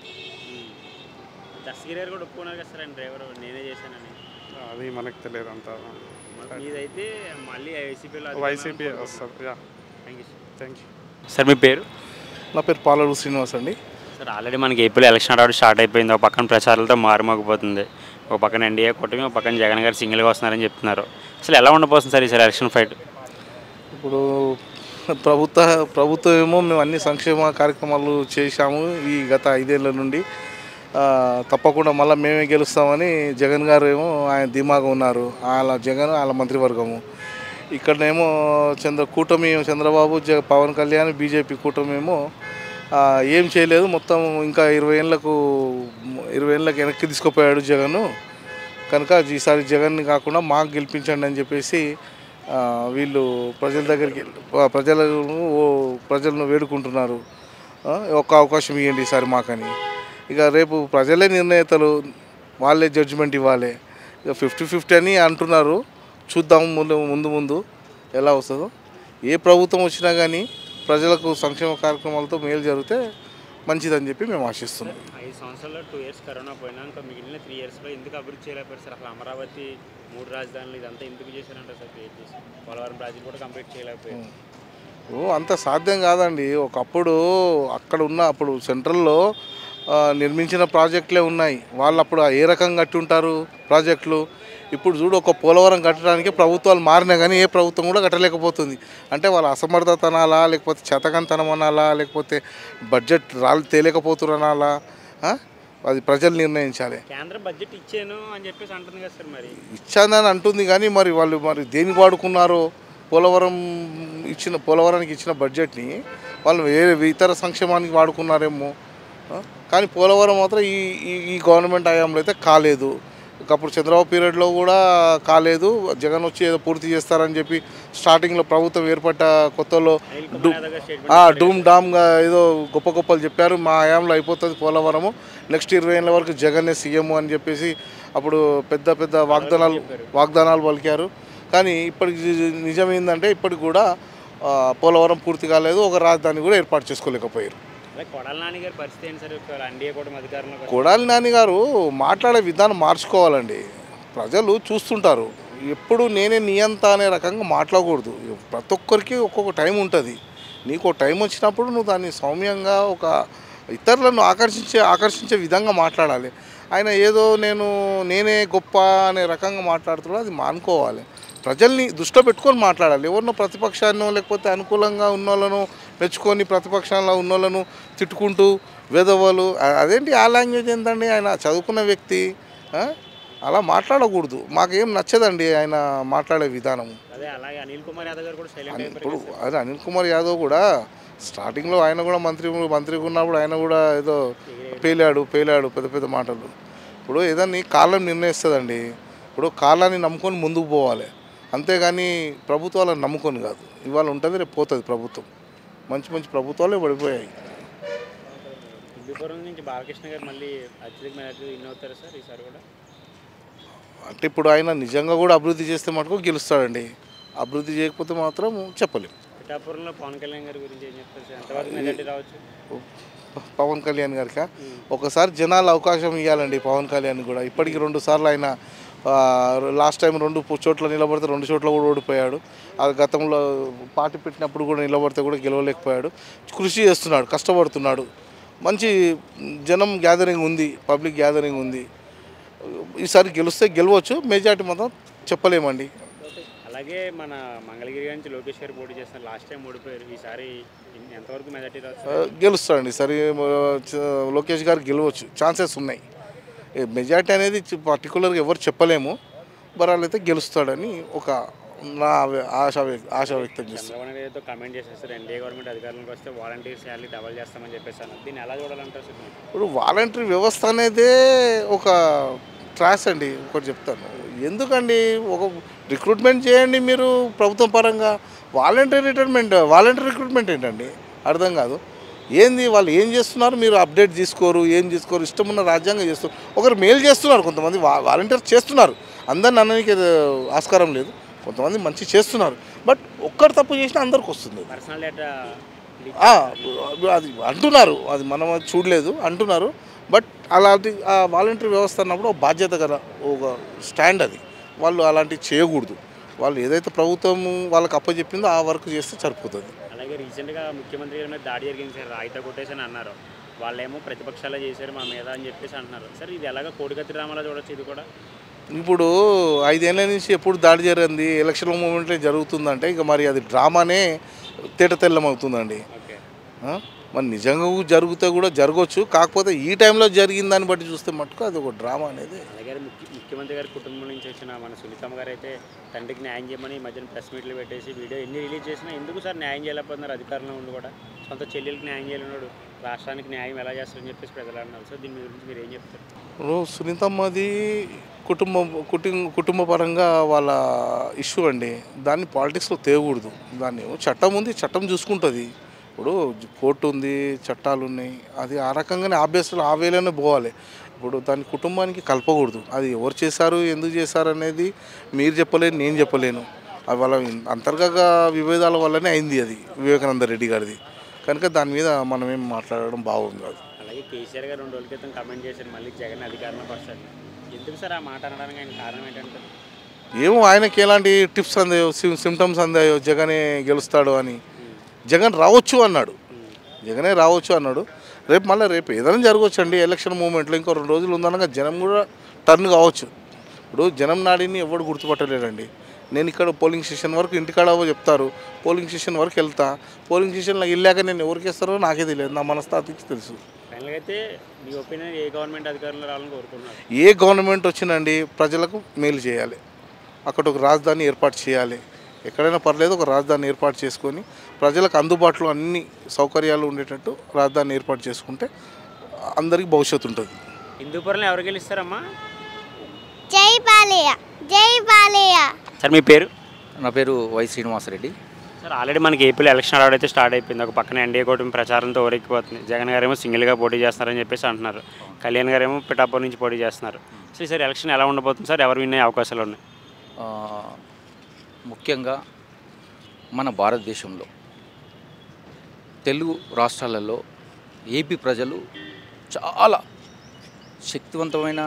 దస్తగిరి గారు కూడా ఒప్పుకున్నారు కదా సార్ ఆయన డ్రైవర్ నేనే చేశానని అది మనకు తెలియదు అంత మరి మీదైతే మళ్ళీ వైసీపీలో వైసీపీ వస్తుంది yeah thank you sir thank you sir మీ పేరు నా పేరు పాలడు శ్రీనివాస్ అండి సార్ ఆల్రెడీ మనకి ఏపీలో ఎలక్షన్ ఆడవాడు స్టార్ట్ అయిపోయింది ఒక పక్కన ప్రచారాలతో మారుమోగిపోతుంది ఒక పక్కన ఎన్డీఏ కూటమి ఒక పక్కన జగన్ గారు సింగిల్గా వస్తున్నారని చెప్తున్నారు అసలు ఎలా ఉండబోతుంది సార్ ఈసారి ఎలక్షన్ ఫైట్ ఇప్పుడు ప్రభుత్వ ప్రభుత్వం ఏమో మేము అన్ని సంక్షేమ కార్యక్రమాలు చేశాము ఈ గత ఐదేళ్ల నుండి ఆ, తప్పకుండా మళ్ళీ మేమే గెలుస్తామని జగన్ గారు ఏమో ఆయన ధీమాగా ఉన్నారు వాళ్ళ జగన్ వాళ్ళ మంత్రివర్గము ఇక్కడనేమో చంద్ర కూటమి చంద్రబాబు జ పవన్ కళ్యాణ్ బీజేపీ కూటమి ఏమో ఆ, ఏం చేయలేదు మొత్తం ఇంకా ఇరవై ఏళ్ళకు ఇరవై ఏళ్ళకి వెనక్కి తీసుకుపోయాడు జగన్ కనుక ఈసారి జగన్ని కాకుండా మాకు గెలిపించండి అని చెప్పేసి ఆ, వీళ్ళు ప్రజల దగ్గరికి వెళ్ళి- ప్రజలను ఓ ప్రజలను వేడుకుంటున్నారు ఆ, ఒక్క అవకాశం ఇవ్వండి ఈసారి మాకని ఇక రేపు ప్రజలే నిర్ణేతలు వాళ్ళే జడ్జిమెంట్ ఇవ్వాలి ఇక ఫిఫ్టీ ఫిఫ్టీ అని అంటున్నారు చూద్దాం ముందు ముందు ముందు ఎలా వస్తుందో ఏ ప్రభుత్వం వచ్చినా కానీ ప్రజలకు సంక్షేమ కార్యక్రమాలతో మేలు జరిగితే మంచిదని చెప్పి మేము ఆశిస్తున్నాం ఐదు సంవత్సరాల్లో టూ ఇయర్స్ కరోనా పోయినా ఇంకా మిగిలిన త్రీ ఇయర్స్లో ఎందుకు అభివృద్ధి చేయలేకపోయారు సార్ అసలు అమరావతి మూడు రాజధానులు ఇదంతా ఎందుకు చేశారంట సార్ క్రియేట్ చేసి పోలవరం ప్రాజెక్ట్ కూడా కంప్లీట్ చేయలేకపోయారు ఓ అంత సాధ్యం కాదండి ఒకప్పుడు అక్కడ ఉన్న అప్పుడు సెంట్రల్లో ఆ, నిర్మించిన ప్రాజెక్టులే ఉన్నాయి వాళ్ళు అప్పుడు ఏ రకంగా కట్టి ఉంటారు ప్రాజెక్టులు ఇప్పుడు చూడు ఒక పోలవరం కట్టడానికి ప్రభుత్వాలు మారినా కానీ ఏ ప్రభుత్వం కూడా కట్టలేకపోతుంది అంటే వాళ్ళ అసమర్థత అనాలా లేకపోతే చేతకంతనం అనాలా లేకపోతే బడ్జెట్ రాళ్ళు తేలేకపోతున్నారు అనాలా ఆ? అది ప్రజలు నిర్ణయించాలి కేంద్రం బడ్జెట్ ఇచ్చాను అని చెప్పేసి అంటుంది కదా సార్ మరి ఇచ్చానని అంటుంది కానీ మరి వాళ్ళు మరి దేనికి వాడుకున్నారో పోలవరం ఇచ్చిన పోలవరానికి ఇచ్చిన బడ్జెట్ని వాళ్ళు వేరే ఇతర సంక్షేమానికి వాడుకున్నారేమో ఆ? కానీ పోలవరం మాత్రం ఈ ఈ- ఈ గవర్నమెంట్ హయాంలో అయితే కాలేదు అప్పుడు చంద్రబాబు పీరియడ్లో కూడా కాలేదు జగన్ వచ్చి ఏదో పూర్తి చేస్తారని చెప్పి స్టార్టింగ్లో ప్రభుత్వం ఏర్పడ్డ కొత్తలో డు- ఆ, డూమ్ డామ్గా ఏదో గొప్ప గొప్పలు చెప్పారు మా హయాంలో అయిపోతుంది పోలవరము నెక్స్ట్ ఇరవై ఏళ్ళ వరకు జగన్నే సీఎం అని చెప్పేసి అప్పుడు పెద్ద పెద్ద వాగ్దానాలు వాగ్దానాలు పలికారు కానీ ఇప్పటికి ని- నిజం ఏంటంటే ఇప్పటికి కూడా ఆ, పోలవరం పూర్తి కాలేదు ఒక రాజధాని కూడా ఏర్పాటు చేసుకోలేకపోయారు అలాగే కొడాల నాని గారి పరిస్థితి ఏంటి సార్ ఒకవేళ ఎన్డీఏ కూడా అధికారంలో కొడాలి నాని గారు మాట్లాడే విధానం మార్చుకోవాలండి ప్రజలు చూస్తుంటారు ఎప్పుడు నేనే నియంత అనే రకంగా మాట్లాడకూడదు ప్రతి ఒక్కరికి ఒక్కొక్క టైం ఉంటుంది నీకు ఒక టైం వచ్చినప్పుడు నువ్వు దాన్ని సౌమ్యంగా ఒక ఇతరులను ఆకర్షించే ఆకర్షించే విధంగా మాట్లాడాలి ఆయన ఏదో నేను నేనే గొప్ప అనే రకంగా మాట్లాడుతున్నాడు అది మానుకోవాలి ప్రజల్ని దృష్టిలో పెట్టుకొని మాట్లాడాలి ఎవరినో ప్రతిపక్షాన్నో లేకపోతే అనుకూలంగా ఉన్నోళ్ళను మెచ్చుకొని ప్రతిపక్షాల్లో ఉన్నోళ్ళను తిట్టుకుంటూ వెధవలు అ- అదేంటి ఆ లాంగ్వేజ్ ఏంటండి ఆయన చదువుకున్న వ్యక్తి ఆ? అలా మాట్లాడకూడదు మాకేం నచ్చదండి ఆయన మాట్లాడే విధానం అదే అలాగే అనిల్ కుమార్ యాదవ్ గారు కూడా సైలెంట్ అయిపోయారు ఇప్పుడు అదే అనిల్ కుమార్ యాదవ్ కూడా స్టార్టింగ్లో ఆయన కూడా మంత్రి మంత్రిగా ఉన్నప్పుడు ఆయన కూడా ఏదో పేలాడు పేలాడు పెద్ద పెద్ద మాటలు ఇప్పుడు ఏదన్నీ కాలం నిర్ణయిస్తుందండి ఇప్పుడు కాలాన్ని నమ్ముకొని ముందుకు పోవాలి అంతేగాని ప్రభుత్వాలను నమ్ముకొని కాదు ఇవాళ ఉంటుంది రేపు పోతుంది ప్రభుత్వం మంచి మంచి ప్రభుత్వాలే పడిపోయాయి హిందూపురం నుంచి బాలకృష్ణ గారు మళ్ళీ అత్యధిక మెజార్టీ విన్ అవుతారు సార్ ఈసారి కూడా అంటే ఇప్పుడు ఆయన నిజంగా కూడా అభివృద్ధి చేస్తే మటుకు గెలుస్తాడండి అభివృద్ధి చేయకపోతే మాత్రం చెప్పలేము పిఠాపురంలో పవన్ కళ్యాణ్ గారి గురించి ఏం చెప్తారు సార్ ఎంతవరకు మెజార్టీ రావచ్చు ప- పవన్ కళ్యాణ్ గారికి ఒకసారి జనాలు అవకాశం ఇవ్వాలండి పవన్ కళ్యాణ్ కూడా ఇప్పటికి రెండు సార్లు ఆయన ఆ, లాస్ట్ టైం రెండు పు- చోట్ల నిలబడితే రెండు చోట్ల కూడా ఓడిపోయాడు ఆ గతంలో పార్టీ పెట్టినప్పుడు కూడా నిలబడితే కూడా గెలవలేకపోయాడు కృషి చేస్తున్నాడు కష్టపడుతున్నాడు మంచి జనం గ్యాదరింగ్ ఉంది పబ్లిక్ గ్యాదరింగ్ ఉంది ఈసారి గెలిస్తే గెలవచ్చు మెజార్టీ మాత్రం చెప్పలేమండి అలాగే మన మంగళగిరి నుంచి లోకేష్ గారు పోటీ చేస్తున్నారు లాస్ట్ టైం ఓడిపోయారు ఈసారి ఎన్ని- ఎంతవరకు మెజార్టీ రావచ్చు ఆ, గెలుస్తాడండి సరే లోకేష్ గారు గెలవచ్చు ఛాన్సెస్ ఉన్నాయి ఏ మెజార్టీ అనేది పర్టికులర్గా ఎవరు చెప్పలేము బరాలు అయితే గెలుస్తాడని ఒక నా వ్య- ఆశ వ్య- ఆశ వ్యక్తం చేస్తాను చంద్రబాబు నాయుడు ఏదో కమెంట్ చేసేస్తారు ఎన్డీఏ గవర్నమెంట్ అధికారంలోకి వస్తే వాలంటీర్ శాలరీ డబల్ చేస్తామని చెప్పేసి అన్నారు దీన్ని ఎలా చూడాలంటారు సార్ మీరు? ఇప్పుడు వాలంటరీ వ్యవస్థ అనేదే ఒక ట్రాస్ అండి ఒకటి చెప్తాను ఎందుకండి ఒక రిక్రూట్మెంట్ చేయండి మీరు ప్రభుత్వం పరంగా వాలంటరీ రిటైర్మెంట్ వాలంటరీ రిక్రూట్మెంట్ ఏంటండి అర్థం కాదు ఏంది వాళ్ళు ఏం చేస్తున్నారు మీరు అప్డేట్ తీసుకోరు ఏం తీసుకోరు ఇష్టం ఉన్న రాజ్యాంగం చేస్తారు ఒకరు మేలు చేస్తున్నారు కొంతమంది వా- వాలంటీర్స్ చేస్తున్నారు అందరిని అనడానికి ఏదో ఆస్కారం లేదు కొంతమంది మంచి చేస్తున్నారు బట్ ఒక్కరు తప్పు చేసినా అందరికి వస్తుంది పర్సనల్ డేటా లీక్ ఆ, అది అంటున్నారు అది మనం అది చూడలేదు అంటున్నారు బట్ అలాంటి ఆ వాలంటరీ వ్యవస్థ అన్నప్పుడు ఒక బాధ్యత గల ఒక స్టాండ్ అది వాళ్ళు అలాంటివి చేయకూడదు వాళ్ళు ఏదైతే ప్రభుత్వం వాళ్ళకి అప్పచెప్పిందో ఆ వర్క్ చేస్తే సరిపోతుంది అలాగే రీసెంట్గా ముఖ్యమంత్రి గారి మీద దాడి జరిగింది సార్ రాయిత కొట్టేసి అని అన్నారు వాళ్ళేమో ప్రతిపక్షాలే చేశారు మా మీద అని చెప్పేసి అంటున్నారు సార్ ఇది ఎలాగ కోడికత్తి డ్రామాలో చూడొచ్చు ఇది కూడా ఇప్పుడు ఐదేళ్ల నుంచి ఎప్పుడు దాడి జరిగింది ఎలక్షన్ మూమెంట్లో జరుగుతుందంటే ఇక మరి అది డ్రామానే తేట తెల్లం అవుతుందండి ఓకే ఆ? మరి నిజంగా జరిగితే కూడా జరగవచ్చు కాకపోతే ఈ టైంలో జరిగిన దాన్ని బట్టి చూస్తే మటుకు అది ఒక డ్రామా అనేది అలాగే ముఖ్య ముఖ్యమంత్రి గారి కుటుంబం నుంచి వచ్చిన మన సునీతమ్మ గారు అయితే తండ్రికి న్యాయం చేయమని ఈ మధ్యన ప్రెస్ మీట్లు పెట్టేసి వీడియో ఎన్ని రిలీజ్ చేసినా ఎందుకు సార్ న్యాయం చేయలేకపోతున్నారు అధికారంలో ఉండి కూడా సొంత చెల్లెలకి న్యాయం చేయలేనాడు రాష్ట్రానికి న్యాయం ఎలా చేస్తారని చెప్పేసి ప్రజలు అన్నారు సార్ దీని గురించి మీరు ఏం చెప్తారు ఇప్పుడు సునీతమ్మది కుటుంబం కుటుంబ కుటుంబ పరంగా వాళ్ళ ఇష్యూ అండి దాన్ని పాలిటిక్స్లో తేయకూడదు దాన్ని చట్టం ఉంది చట్టం చూసుకుంటుంది ఇప్పుడు కోర్టు ఉంది చట్టాలు ఉన్నాయి అది ఆ రకంగానే ఆబ్వియస్లో ఆ వేలోనే పోవాలి ఇప్పుడు దాని కుటుంబానికి కలపకూడదు అది ఎవరు చేశారు ఎందుకు చేశారు అనేది మీరు చెప్పలేను నేను చెప్పలేను అది వాళ్ళ అంతర్గత విభేదాల వల్లనే అయింది అది వివేకానంద రెడ్డి గారిది కనుక దాని మీద మనం ఏం మాట్లాడడం బాగుంది కాదు అలాగే కేసీఆర్ గారు రెండు రోజుల క్రితం కమెంట్ చేశారు మళ్ళీ జగన్ అధికారంలోకి వస్తాడు ఎందుకు సార్ ఆ మాట అనడానికి ఆయన కారణం ఏంటంటే ఏమో ఆయనకి ఎలాంటి టిప్స్ అందాయో సిమ్టమ్స్ అందాయో జగనే గెలుస్తాడు అని జగన్ రావచ్చు అన్నాడు జగనే రావచ్చు అన్నాడు రేపు మళ్ళీ రేపు ఏదైనా జరగవచ్చు అండి ఎలక్షన్ మూమెంట్లో ఇంకో రెండు రోజులు ఉందనగా జనం కూడా టర్న్ కావచ్చు ఇప్పుడు జనం నాడిని ఎవడు గుర్తుపట్టలేడండి నేను ఇక్కడ పోలింగ్ స్టేషన్ వరకు ఇంటికాడ చెప్తారు పోలింగ్ స్టేషన్ వరకు వెళ్తా పోలింగ్ స్టేషన్లో వెళ్ళాక నేను ఎవరికి ఇస్తారో నాకే తెలియదు నా మనస్తాతికి తెలుసు ఫైనల్గా అయితే మీ ఒపీనియన్ ఏ గవర్నమెంట్ అధికారంలో రావాలని కోరుకుంటున్నారు ఏ గవర్నమెంట్ వచ్చినండి ప్రజలకు మేలు చేయాలి అక్కడ ఒక రాజధాని ఏర్పాటు చేయాలి ఎక్కడైనా పర్లేదు ఒక రాజధాని ఏర్పాటు చేసుకొని ప్రజలకు అందుబాటులో అన్ని సౌకర్యాలు ఉండేటట్టు రాజధాని ఏర్పాటు చేసుకుంటే అందరికీ భవిష్యత్తు ఉంటుంది హిందూపురంలో ఎవరు గెలుస్తారమ్మా జై బాలయ్య జై బాలయ్య సార్ మీ పేరు నా పేరు వై శ్రీనివాసరెడ్డి సార్ ఆల్రెడీ మనకి ఏపీలో ఎలక్షన్ అడవుడు అయితే స్టార్ట్ అయిపోయింది ఒక పక్కన ఎన్డీఏ కూటమి ప్రచారంతో ఊరెక్కిపోతుంది జగన్ గారేమో సింగిల్గా పోటీ చేస్తున్నారని చెప్పేసి అంటున్నారు కళ్యాణ్ గారేమో పిఠాపూర్ నుంచి పోటీ చేస్తున్నారు సో ఈసారి ఎలక్షన్ ఎలా ఉండబోతుంది సార్ ఎవరు వినే అవకాశాలు ఉన్నాయి ఆ, ముఖ్యంగా మన భారతదేశంలో తెలుగు రాష్ట్రాలలో ఏపీ ప్రజలు చాలా శక్తివంతమైన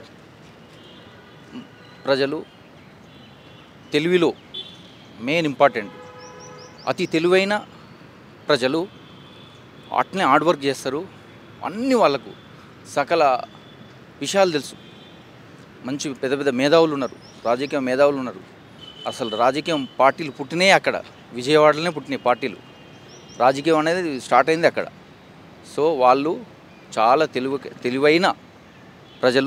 ప్రజలు తెలివిలో మెయిన్ ఇంపార్టెంట్ అతి తెలివైన ప్రజలు అట్నే హార్డ్ వర్క్ చేస్తారు అన్ని వాళ్ళకు సకల విషయాలు తెలుసు మంచి పెద్ద పెద్ద మేధావులు ఉన్నారు రాజకీయ మేధావులు ఉన్నారు అసలు రాజకీయం పార్టీలు పుట్టినాయి అక్కడ విజయవాడలోనే పుట్టినాయి పార్టీలు రాజకీయం అనేది స్టార్ట్ అయింది అక్కడ సో వాళ్ళు చాలా తెలివి తెలివైన ప్రజలు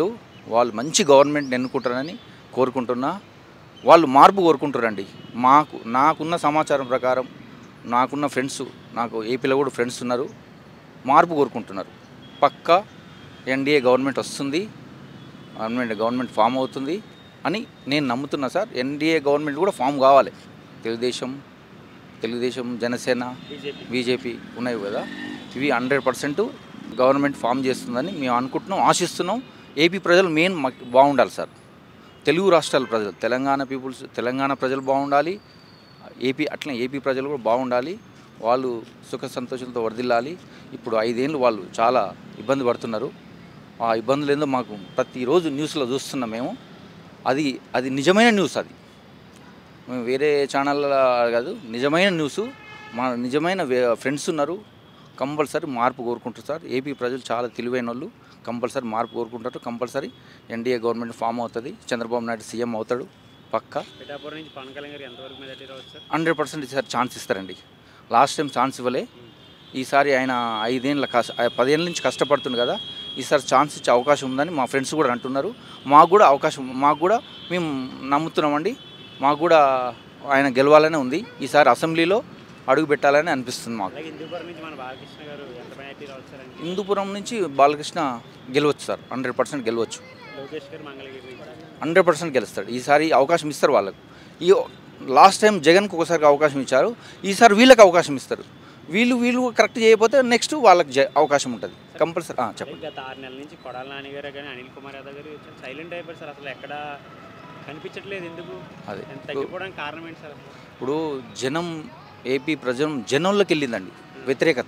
వాళ్ళు మంచి గవర్నమెంట్ని ఎన్నుకుంటారని కోరుకుంటున్నా వాళ్ళు మార్పు కోరుకుంటారండి మాకు నాకున్న సమాచారం ప్రకారం నాకున్న ఫ్రెండ్స్ నాకు ఏపీలో కూడా ఫ్రెండ్స్ ఉన్నారు మార్పు కోరుకుంటున్నారు పక్కా ఎన్డీఏ గవర్నమెంట్ వస్తుంది గవర్నమెంట్ గవర్నమెంట్ ఫామ్ అవుతుంది అని నేను నమ్ముతున్నా సార్ ఎన్డీఏ గవర్నమెంట్ కూడా ఫామ్ కావాలి తెలుగుదేశం తెలుగుదేశం జనసేన బీజేపీ బీజేపీ ఉన్నాయి కదా ఇవి హండ్రెడ్ పర్సెంట్ గవర్నమెంట్ ఫామ్ చేస్తుందని మేము అనుకుంటున్నాం ఆశిస్తున్నాం ఏపీ ప్రజలు మెయిన్ మాకు బాగుండాలి సార్ తెలుగు రాష్ట్రాల ప్రజలు తెలంగాణ పీపుల్స్ తెలంగాణ ప్రజలు బాగుండాలి ఏపీ అట్లనే ఏపీ ప్రజలు కూడా బాగుండాలి వాళ్ళు సుఖ సంతోషంతో వర్దిల్లాలి ఇప్పుడు ఐదేళ్ళు వాళ్ళు చాలా ఇబ్బంది పడుతున్నారు ఆ ఇబ్బందులు ఏందో మాకు ప్రతిరోజు న్యూస్లో చూస్తున్నాం మేము అది అది నిజమైన న్యూస్ అది మేము వేరే ఛానల్ కాదు నిజమైన న్యూస్ మా నిజమైన ఫ్రెండ్స్ ఉన్నారు కంపల్సరీ మార్పు కోరుకుంటారు సార్ ఏపీ ప్రజలు చాలా తెలివైన వాళ్ళు కంపల్సరీ మార్పు కోరుకుంటారు కంపల్సరీ ఎన్డీఏ గవర్నమెంట్ ఫామ్ అవుతుంది చంద్రబాబు నాయుడు సీఎం అవుతాడు పక్కా పిఠాపురం నుంచి పవన్ కళ్యాణ్ గారు ఎంతవరకు మెజార్టీ రావచ్చు సార్ హండ్రెడ్ పర్సెంట్ ఈసారి ఛాన్స్ ఇస్తారండి లాస్ట్ టైం ఛాన్స్ ఇవ్వలే ఈసారి ఆయన ఐదేళ్ళ కష్ట ఆ పదేళ్ళ నుంచి కష్టపడుతుంది కదా ఈసారి ఛాన్స్ ఇచ్చే అవకాశం ఉందని మా ఫ్రెండ్స్ కూడా అంటున్నారు మాకు కూడా అవకాశం మాకు కూడా మేము నమ్ముతున్నామండి మాకు కూడా ఆయన గెలవాలనే ఉంది ఈసారి అసెంబ్లీలో అడుగు పెట్టాలని అనిపిస్తుంది మాకు అలాగే హిందూపురం నుంచి మన బాలకృష్ణ గారు ఎంత మెజార్టీ రావచ్చు సార్ అండి హిందూపురం నుంచి బాలకృష్ణ గెలవచ్చు సార్ హండ్రెడ్ పర్సెంట్ గెలవచ్చు లోకేష్ గారు మంగళగిరి నుంచి హండ్రెడ్ పర్సెంట్ గెలుస్తాడు ఈసారి అవకాశం ఇస్తారు వాళ్ళకు ఈ లాస్ట్ టైం జగన్కి ఒకసారి అవకాశం ఇచ్చారు ఈసారి వీళ్ళకి అవకాశం ఇస్తారు వీళ్ళు వీళ్ళు కరెక్ట్ చేయకపోతే నెక్స్ట్ వాళ్ళకి జ- అవకాశం ఉంటుంది కంపల్సరీ చెప్పండి గత ఆరు నెలల నుంచి కొడాల నాని గారు కానీ అనిల్ కుమార్ యాదవ్ గారు సైలెంట్ అయిపోయారు సార్ అసలు ఎక్కడ కనిపించట్లేదు ఎందుకు అదే. ఎంత తగ్గిపోవడానికి కారణం ఏంటి సార్ అసలు? ఇప్పుడు జనం ఏపీ ప్రజలు జనంలోకి వెళ్ళిందండి వ్యతిరేకత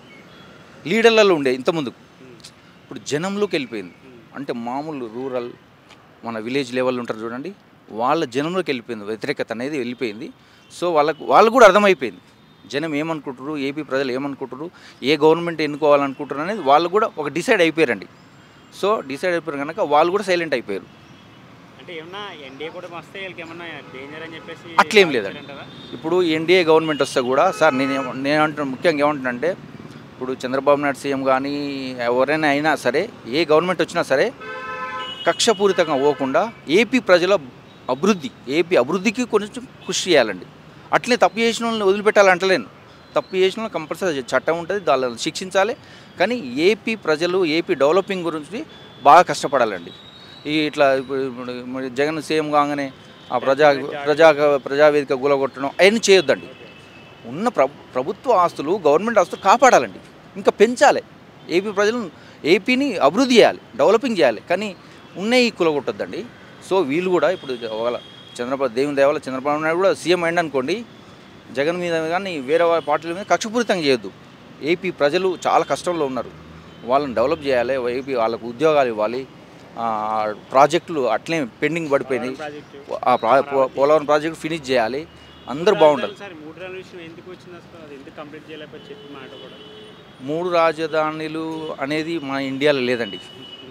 లీడర్లలో ఉండే ఇంతకుముందు ఇప్పుడు జనంలోకి వెళ్ళిపోయింది అంటే మామూలు రూరల్ మన విలేజ్ లెవెల్ ఉంటారు చూడండి వాళ్ళ జనంలోకి వెళ్ళిపోయింది వ్యతిరేకత అనేది వెళ్ళిపోయింది సో వాళ్ళకు వాళ్ళు కూడా అర్థమైపోయింది జనం ఏమనుకుంటారు ఏపీ ప్రజలు ఏమనుకుంటారు ఏ గవర్నమెంట్ ఎన్నుకోవాలనుకుంటారు అనేది వాళ్ళు కూడా ఒక డిసైడ్ అయిపోయారండి సో డిసైడ్ అయిపోయారు కనుక వాళ్ళు కూడా సైలెంట్ అయిపోయారు అంటే ఏమన్నా ఎన్డీఏ కూడా వస్తే వీళ్ళకి ఏమన్నా డేంజర్ అని చెప్పేసి అట్లేం లేదండి భావించారంటారా? ఇప్పుడు ఎన్డీఏ గవర్నమెంట్ వస్తే కూడా సార్ నేను ఏమ- నేను అంటున్నా ముఖ్యంగా ఏమంటున్నానంటే ఇప్పుడు చంద్రబాబు నాయుడు సీఎం కానీ ఎవరైనా అయినా సరే ఏ గవర్నమెంట్ వచ్చినా సరే కక్షపూరితంగా పోకుండా ఏపీ ప్రజల అభివృద్ధి ఏపీ అభివృద్ధికి కొంచెం కృషి చేయాలండి అట్లే తప్పు చేసిన వాళ్ళని వదిలిపెట్టాలంటలేను తప్పు చేసిన వాళ్ళని కంపల్సరీ చట్టం ఉంటుంది వాళ్ళని శిక్షించాలి కానీ ఏపీ ప్రజలు ఏపీ డెవలపింగ్ గురించి బాగా కష్టపడాలండి ఈ ఇట్లా ఇప్పుడు ఇప్పుడు మరి జగన్ సీఎం కాగానే ఆ ప్రజా ప్రజా ప్రజావేదిక గులగొట్టడం అవన్నీ చేయొద్దండి ఉన్న ప్రభు ప్రభుత్వ ఆస్తులు గవర్నమెంట్ ఆస్తులు కాపాడాలండి ఇంకా పెంచాలి ఏపీ ప్రజలను ఏపీని అభివృద్ధి చేయాలి డెవలపింగ్ చేయాలి కానీ ఉన్నాయి కులగొట్టొద్దండి సో వీళ్ళు కూడా ఇప్పుడు ఒకవేళ చంద్రబాబు దేవుని దేవాల చంద్రబాబు నాయుడు కూడా సీఎం అయింది అనుకోండి జగన్ మీద కానీ వేరే వాళ్ళ పార్టీల మీద కక్షపూరితంగా చేయొద్దు ఏపీ ప్రజలు చాలా కష్టంలో ఉన్నారు వాళ్ళని డెవలప్ చేయాలి ఏపీ వాళ్ళకు ఉద్యోగాలు ఇవ్వాలి ఆ, ప్రాజెక్టులు అట్లే పెండింగ్ పడిపోయినాయి ఆ ప్రా- పో- పోలవరం ప్రాజెక్ట్ ఫినిష్ చేయాలి అందరూ బాగుండాలి సార్ మూడు రాళ్ళ విషయం ఎందుకు వచ్చింది అసలు అది ఎందుకు కంప్లీట్ చేయలేకపోతే చెప్పి మాట కూడా మూడు రాజధానులు అనేది మన ఇండియాలో లేదండి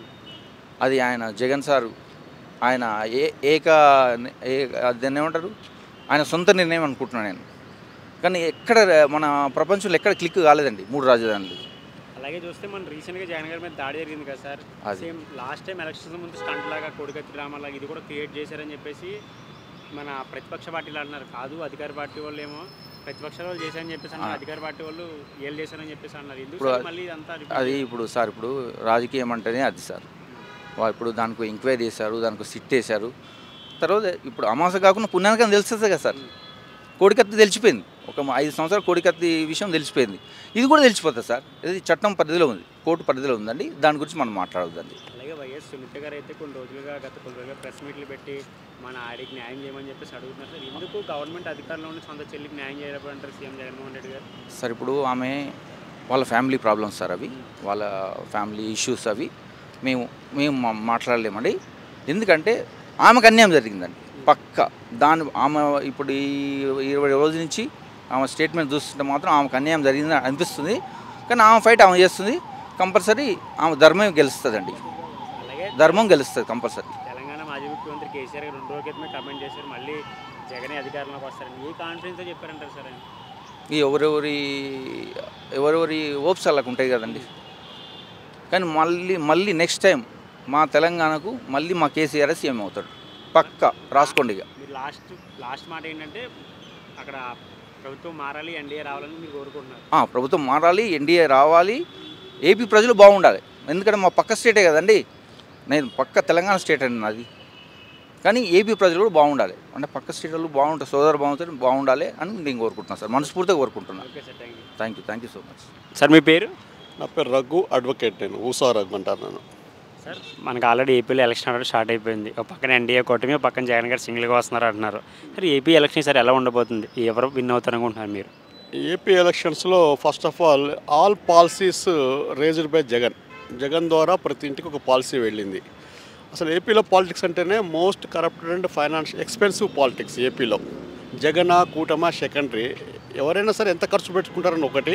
అది ఆయన జగన్ సారు ఆయన ఏ ఏక ఏ దాన్ని ఏమంటారు ఆయన సొంత నిర్ణయం అనుకుంటున్నాను నేను కానీ ఎక్కడ మన ప్రపంచంలో ఎక్కడ క్లిక్ కాలేదండి మూడు రాజధానులు అలాగే చూస్తే మన రీసెంట్గా జగన్ గారి మీద దాడి జరిగింది కదా సార్ అది. సేమ్ లాస్ట్ టైం ఎలక్షన్స్ ముందు స్టంట్ లాగా కొడుకత్తి డ్రామా లాగా ఇది కూడా క్రియేట్ చేశారని చెప్పేసి మన ప్రతిపక్ష పార్టీలు అంటున్నారు కాదు అధికార పార్టీ వాళ్ళు ఏమో ప్రతిపక్షాల వాళ్ళు చేశారని చెప్పేసి అన్నారు అధికార పార్టీ వాళ్ళు ఏళ్ళు చేశారని చెప్పేసి అన్నారు ఎందుకు ఇప్పుడు సార్ మళ్ళీ ఇదంతా repeat అది ఇప్పుడు సార్ ఇప్పుడు రాజకీయం అంటేనే అది సార్ వా- ఇప్పుడు దానికి ఎంక్వైరీ చేశారు దానికి సిట్ వేశారు తర్వాత ఇప్పుడు అమాస కాకుండా పుణ్యానికని తెలుస్తుంది కదా సార్ కోడికత్తి తెలిసిపోయింది ఒక మా- ఐదు సంవత్సరాలు కోడికత్తి విషయం తెలిసిపోయింది ఇది కూడా తెలిసిపోతుంది సార్ ఇది చట్టం పరిధిలో ఉంది కోర్టు పరిధిలో ఉందండి దాని గురించి మనం మాట్లాడొద్దండి అలాగే వైఎస్ సునీత గారు అయితే కొన్ని రోజులుగా గత కొన్ని రోజులుగా ప్రెస్ మీట్లు పెట్టి మన ఆడికి న్యాయం చేయమని చెప్పేసి అడుగుతున్నారు సార్ ఎందుకు గవర్నమెంట్ అధికారంలో ఉండి సొంత చెల్లికి న్యాయం చేయలేకపోతే సీఎం జగన్మోహన్ రెడ్డి గారు సార్ ఇప్పుడు ఆమె వాళ్ళ ఫ్యామిలీ ప్రాబ్లమ్స్ సార్ అవి వాళ్ళ ఫ్యామిలీ ఇష్యూస్ అవి మేము మేము మా- మాట్లాడలేమండి ఎందుకంటే ఆమెకు అన్యాయం జరిగిందండి పక్క దాని ఆమె ఇప్పుడు ఈ ఇరవై రోజుల నుంచి ఆమె స్టేట్మెంట్ చూస్తుంటే మాత్రం ఆమెకు అన్యాయం జరిగింది అనిపిస్తుంది కానీ ఆమె ఫైట్ ఆమె చేస్తుంది కంపల్సరీ ఆమె ధర్మం గెలుస్తుందండి అలాగే ధర్మం గెలుస్తుంది కంపల్సరీ తెలంగాణ మాజీ ముఖ్యమంత్రి కేసీఆర్ గారు రెండు రోజుల క్రితమే కమెంట్ చేశారు మళ్ళీ జగనే అధికారంలోకి వస్తారని ఏ కాన్ఫిడెన్స్తో చెప్పారంటారు సార్ ఆయన ఈ ఎవరెవరి ఎవరెవరి ఓప్స్ అలాగ ఉంటాయి కదండి కానీ మళ్ళీ మళ్ళీ నెక్స్ట్ టైం మా తెలంగాణకు మళ్ళీ మా కేసీఆర్ సీఎం అవుతాడు పక్క రాసుకోండి ఇక మీరు లాస్ట్ లాస్ట్ మాట ఏంటంటే అక్కడ ప్రభుత్వం మారాలి ఎన్డీఏ రావాలని మీరు కోరుకుంటున్నారు ఆ, ప్రభుత్వం మారాలి ఎన్డీఏ రావాలి ఏపీ ప్రజలు బాగుండాలి ఎందుకంటే మా పక్క స్టేటే కదండి నేను పక్క తెలంగాణ స్టేట్ అండి నాది కానీ ఏపీ ప్రజలు కూడా బాగుండాలి అంటే పక్క స్టేట్ వాళ్ళు బాగుంటారు సోదరు బాగుంటారు బాగుండాలి అని నేను కోరుకుంటున్నాను సార్ మనస్ఫూర్తిగా కోరుకుంటున్నాను okay sir thank you thank you thank you so much sir మీ పేరు నా పేరు రఘు అడ్వకేట్ నేను ఊసా రఘు అంటారు నేను సార్ మనకు ఆల్రెడీ ఏపీలో ఎలక్షన్ అనేది స్టార్ట్ అయిపోయింది ఒక పక్కన ఎన్డీఏ కూటమి ఒక పక్కన జగన్ గారు సింగిల్గా వస్తున్నారు అంటున్నారు సార్ ఏపీ ఎలక్షన్ సార్ ఎలా ఉండబోతుంది ఎవరు విన్ అవుతారు అనుకుంటున్నారు మీరు ఏపీ ఎలక్షన్స్లో first of all all policies raised by Jagan Jagan ద్వారా ప్రతి ఇంటికి ఒక పాలసీ వెళ్ళింది అసలు ఏపీలో పాలిటిక్స్ అంటేనే most corrupted and finance expensive politics ఏపీలో జగన్ కూటమ సెకండరీ ఎవరైనా సరే ఎంత ఖర్చు పెట్టుకుంటారని ఒకటి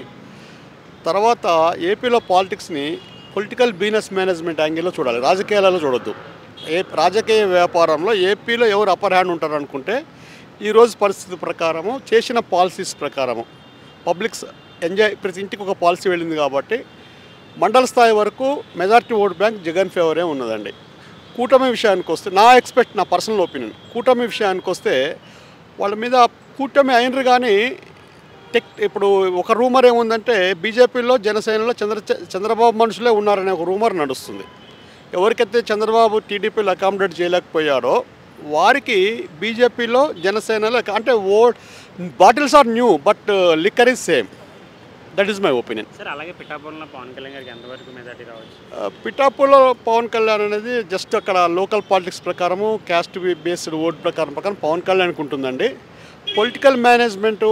తర్వాత ఏపీలో పాలిటిక్స్ని పొలిటికల్ బిజినెస్ మేనేజ్మెంట్ యాంగిల్లో చూడాలి రాజకీయాలలో చూడొద్దు ఏ రాజకీయ వ్యాపారంలో ఏపీలో ఎవరు అప్పర్ హ్యాండ్ ఉంటారు అనుకుంటే ఈరోజు పరిస్థితి ప్రకారము చేసిన పాలసీస్ ప్రకారము పబ్లిక్స్ ఎంజాయ్ ప్రతి ఇంటికి ఒక పాలసీ వెళ్ళింది కాబట్టి మండల స్థాయి వరకు మెజారిటీ ఓట్ బ్యాంక్ జగన్ ఫేవరే ఉన్నదండి కూటమి విషయానికి వస్తే నా ఎక్స్పెక్ట్ నా పర్సనల్ ఒపీనియన్ కూటమి విషయానికి వస్తే వాళ్ళ మీద కూటమి అయినరు కానీ టెక్ ఇప్పుడు ఒక రూమర్ ఏముందంటే బీజేపీలో జనసేనలో చంద్ర చంద్రబాబు మనుషులే ఉన్నారనే ఒక రూమర్ నడుస్తుంది ఎవరికైతే చంద్రబాబు టీడీపీలో అకామిడేట్ చేయలేకపోయాడో వారికి బీజేపీలో జనసేనలో అంటే oh bottles are new but liquor is same that is my opinion sir అలాగే పిఠాపురంలో పవన్ కళ్యాణ్ గారికి ఎంతవరకు మెజార్టీ రావచ్చు పిఠాపులో పవన్ కళ్యాణ్ అనేది జస్ట్ అక్కడ లోకల్ పాలిటిక్స్ ప్రకారము క్యాస్ట్ బేస్డ్ ఓట్ ప్రకారం ప్రకారం పవన్ కళ్యాణ్కి ఉంటుందండి political management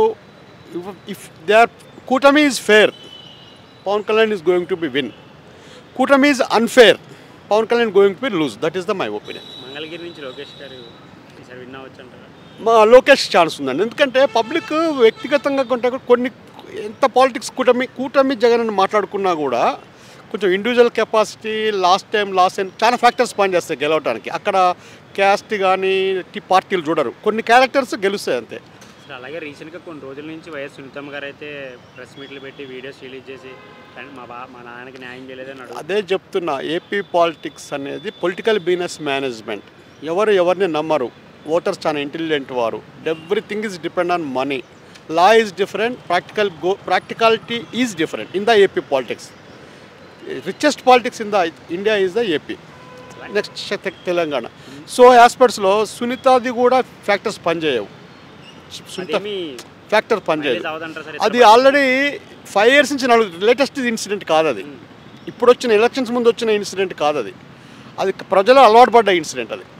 if they are కూటమి is fair Pawan Kalyan is going to be win కూటమి is unfair Pawan Kalyan going to be lose that is the my opinion Mangalagiri నుంచి లోకేష్ గారు ఈసారి విన్ అవ్వచ్చు అంటారా మా లోకేష్ ఛాన్స్ ఉందండి ఎందుకంటే పబ్లిక్ వ్యక్తిగతంగా కొంటే కొన్ని ఎంత పాలిటిక్స్ కూటమి కూటమి జగన్ అని మాట్లాడుకున్నా కూడా కొంచెం individual capacity last time last time చాలా ఫ్యాక్టర్స్ పనిచేస్తాయి గెలవడానికి అక్కడ క్యాస్ట్ కానీ టీ పార్టీలు చూడరు కొన్ని క్యారెక్టర్స్ గెలుస్తాయి అంతే సార్ అలాగే రీసెంట్గా కొన్ని రోజుల నుంచి వైఎస్ సునీతమ్మ గారు అయితే ప్రెస్ మీట్లు పెట్టి వీడియోస్ రిలీజ్ చేసి "కానీ మా బా మా నాన్నకి న్యాయం చేయలేదని అడుగు అదే చెప్తున్నా ఏపీ పాలిటిక్స్ అనేది పొలిటికల్ బిజినెస్ మేనేజ్మెంట్ ఎవరు ఎవరిని నమ్మరు ఓటర్స్ చాలా ఇంటెలిజెంట్ వారు everything is depend on money law is different practical go practicality is different in the AP politics richest politics in the India is the AP next Telangana so ఆస్పెక్ట్స్లో సునీతాది కూడా factors పనిచేయవు సునీత అదేమి ఫ్యాక్టర్ పనిచేయదు mileage అవ్వదంటారా sir అది already five years నుంచి నడుగు లేటెస్ట్ ఇన్సిడెంట్ కాదు అది ఇప్పుడు వచ్చిన ఎలక్షన్స్ ముందు వచ్చిన ఇన్సిడెంట్ కాదు అది అది ప్రజలు అలవాటు పడ్డ ఇన్సిడెంట్ అది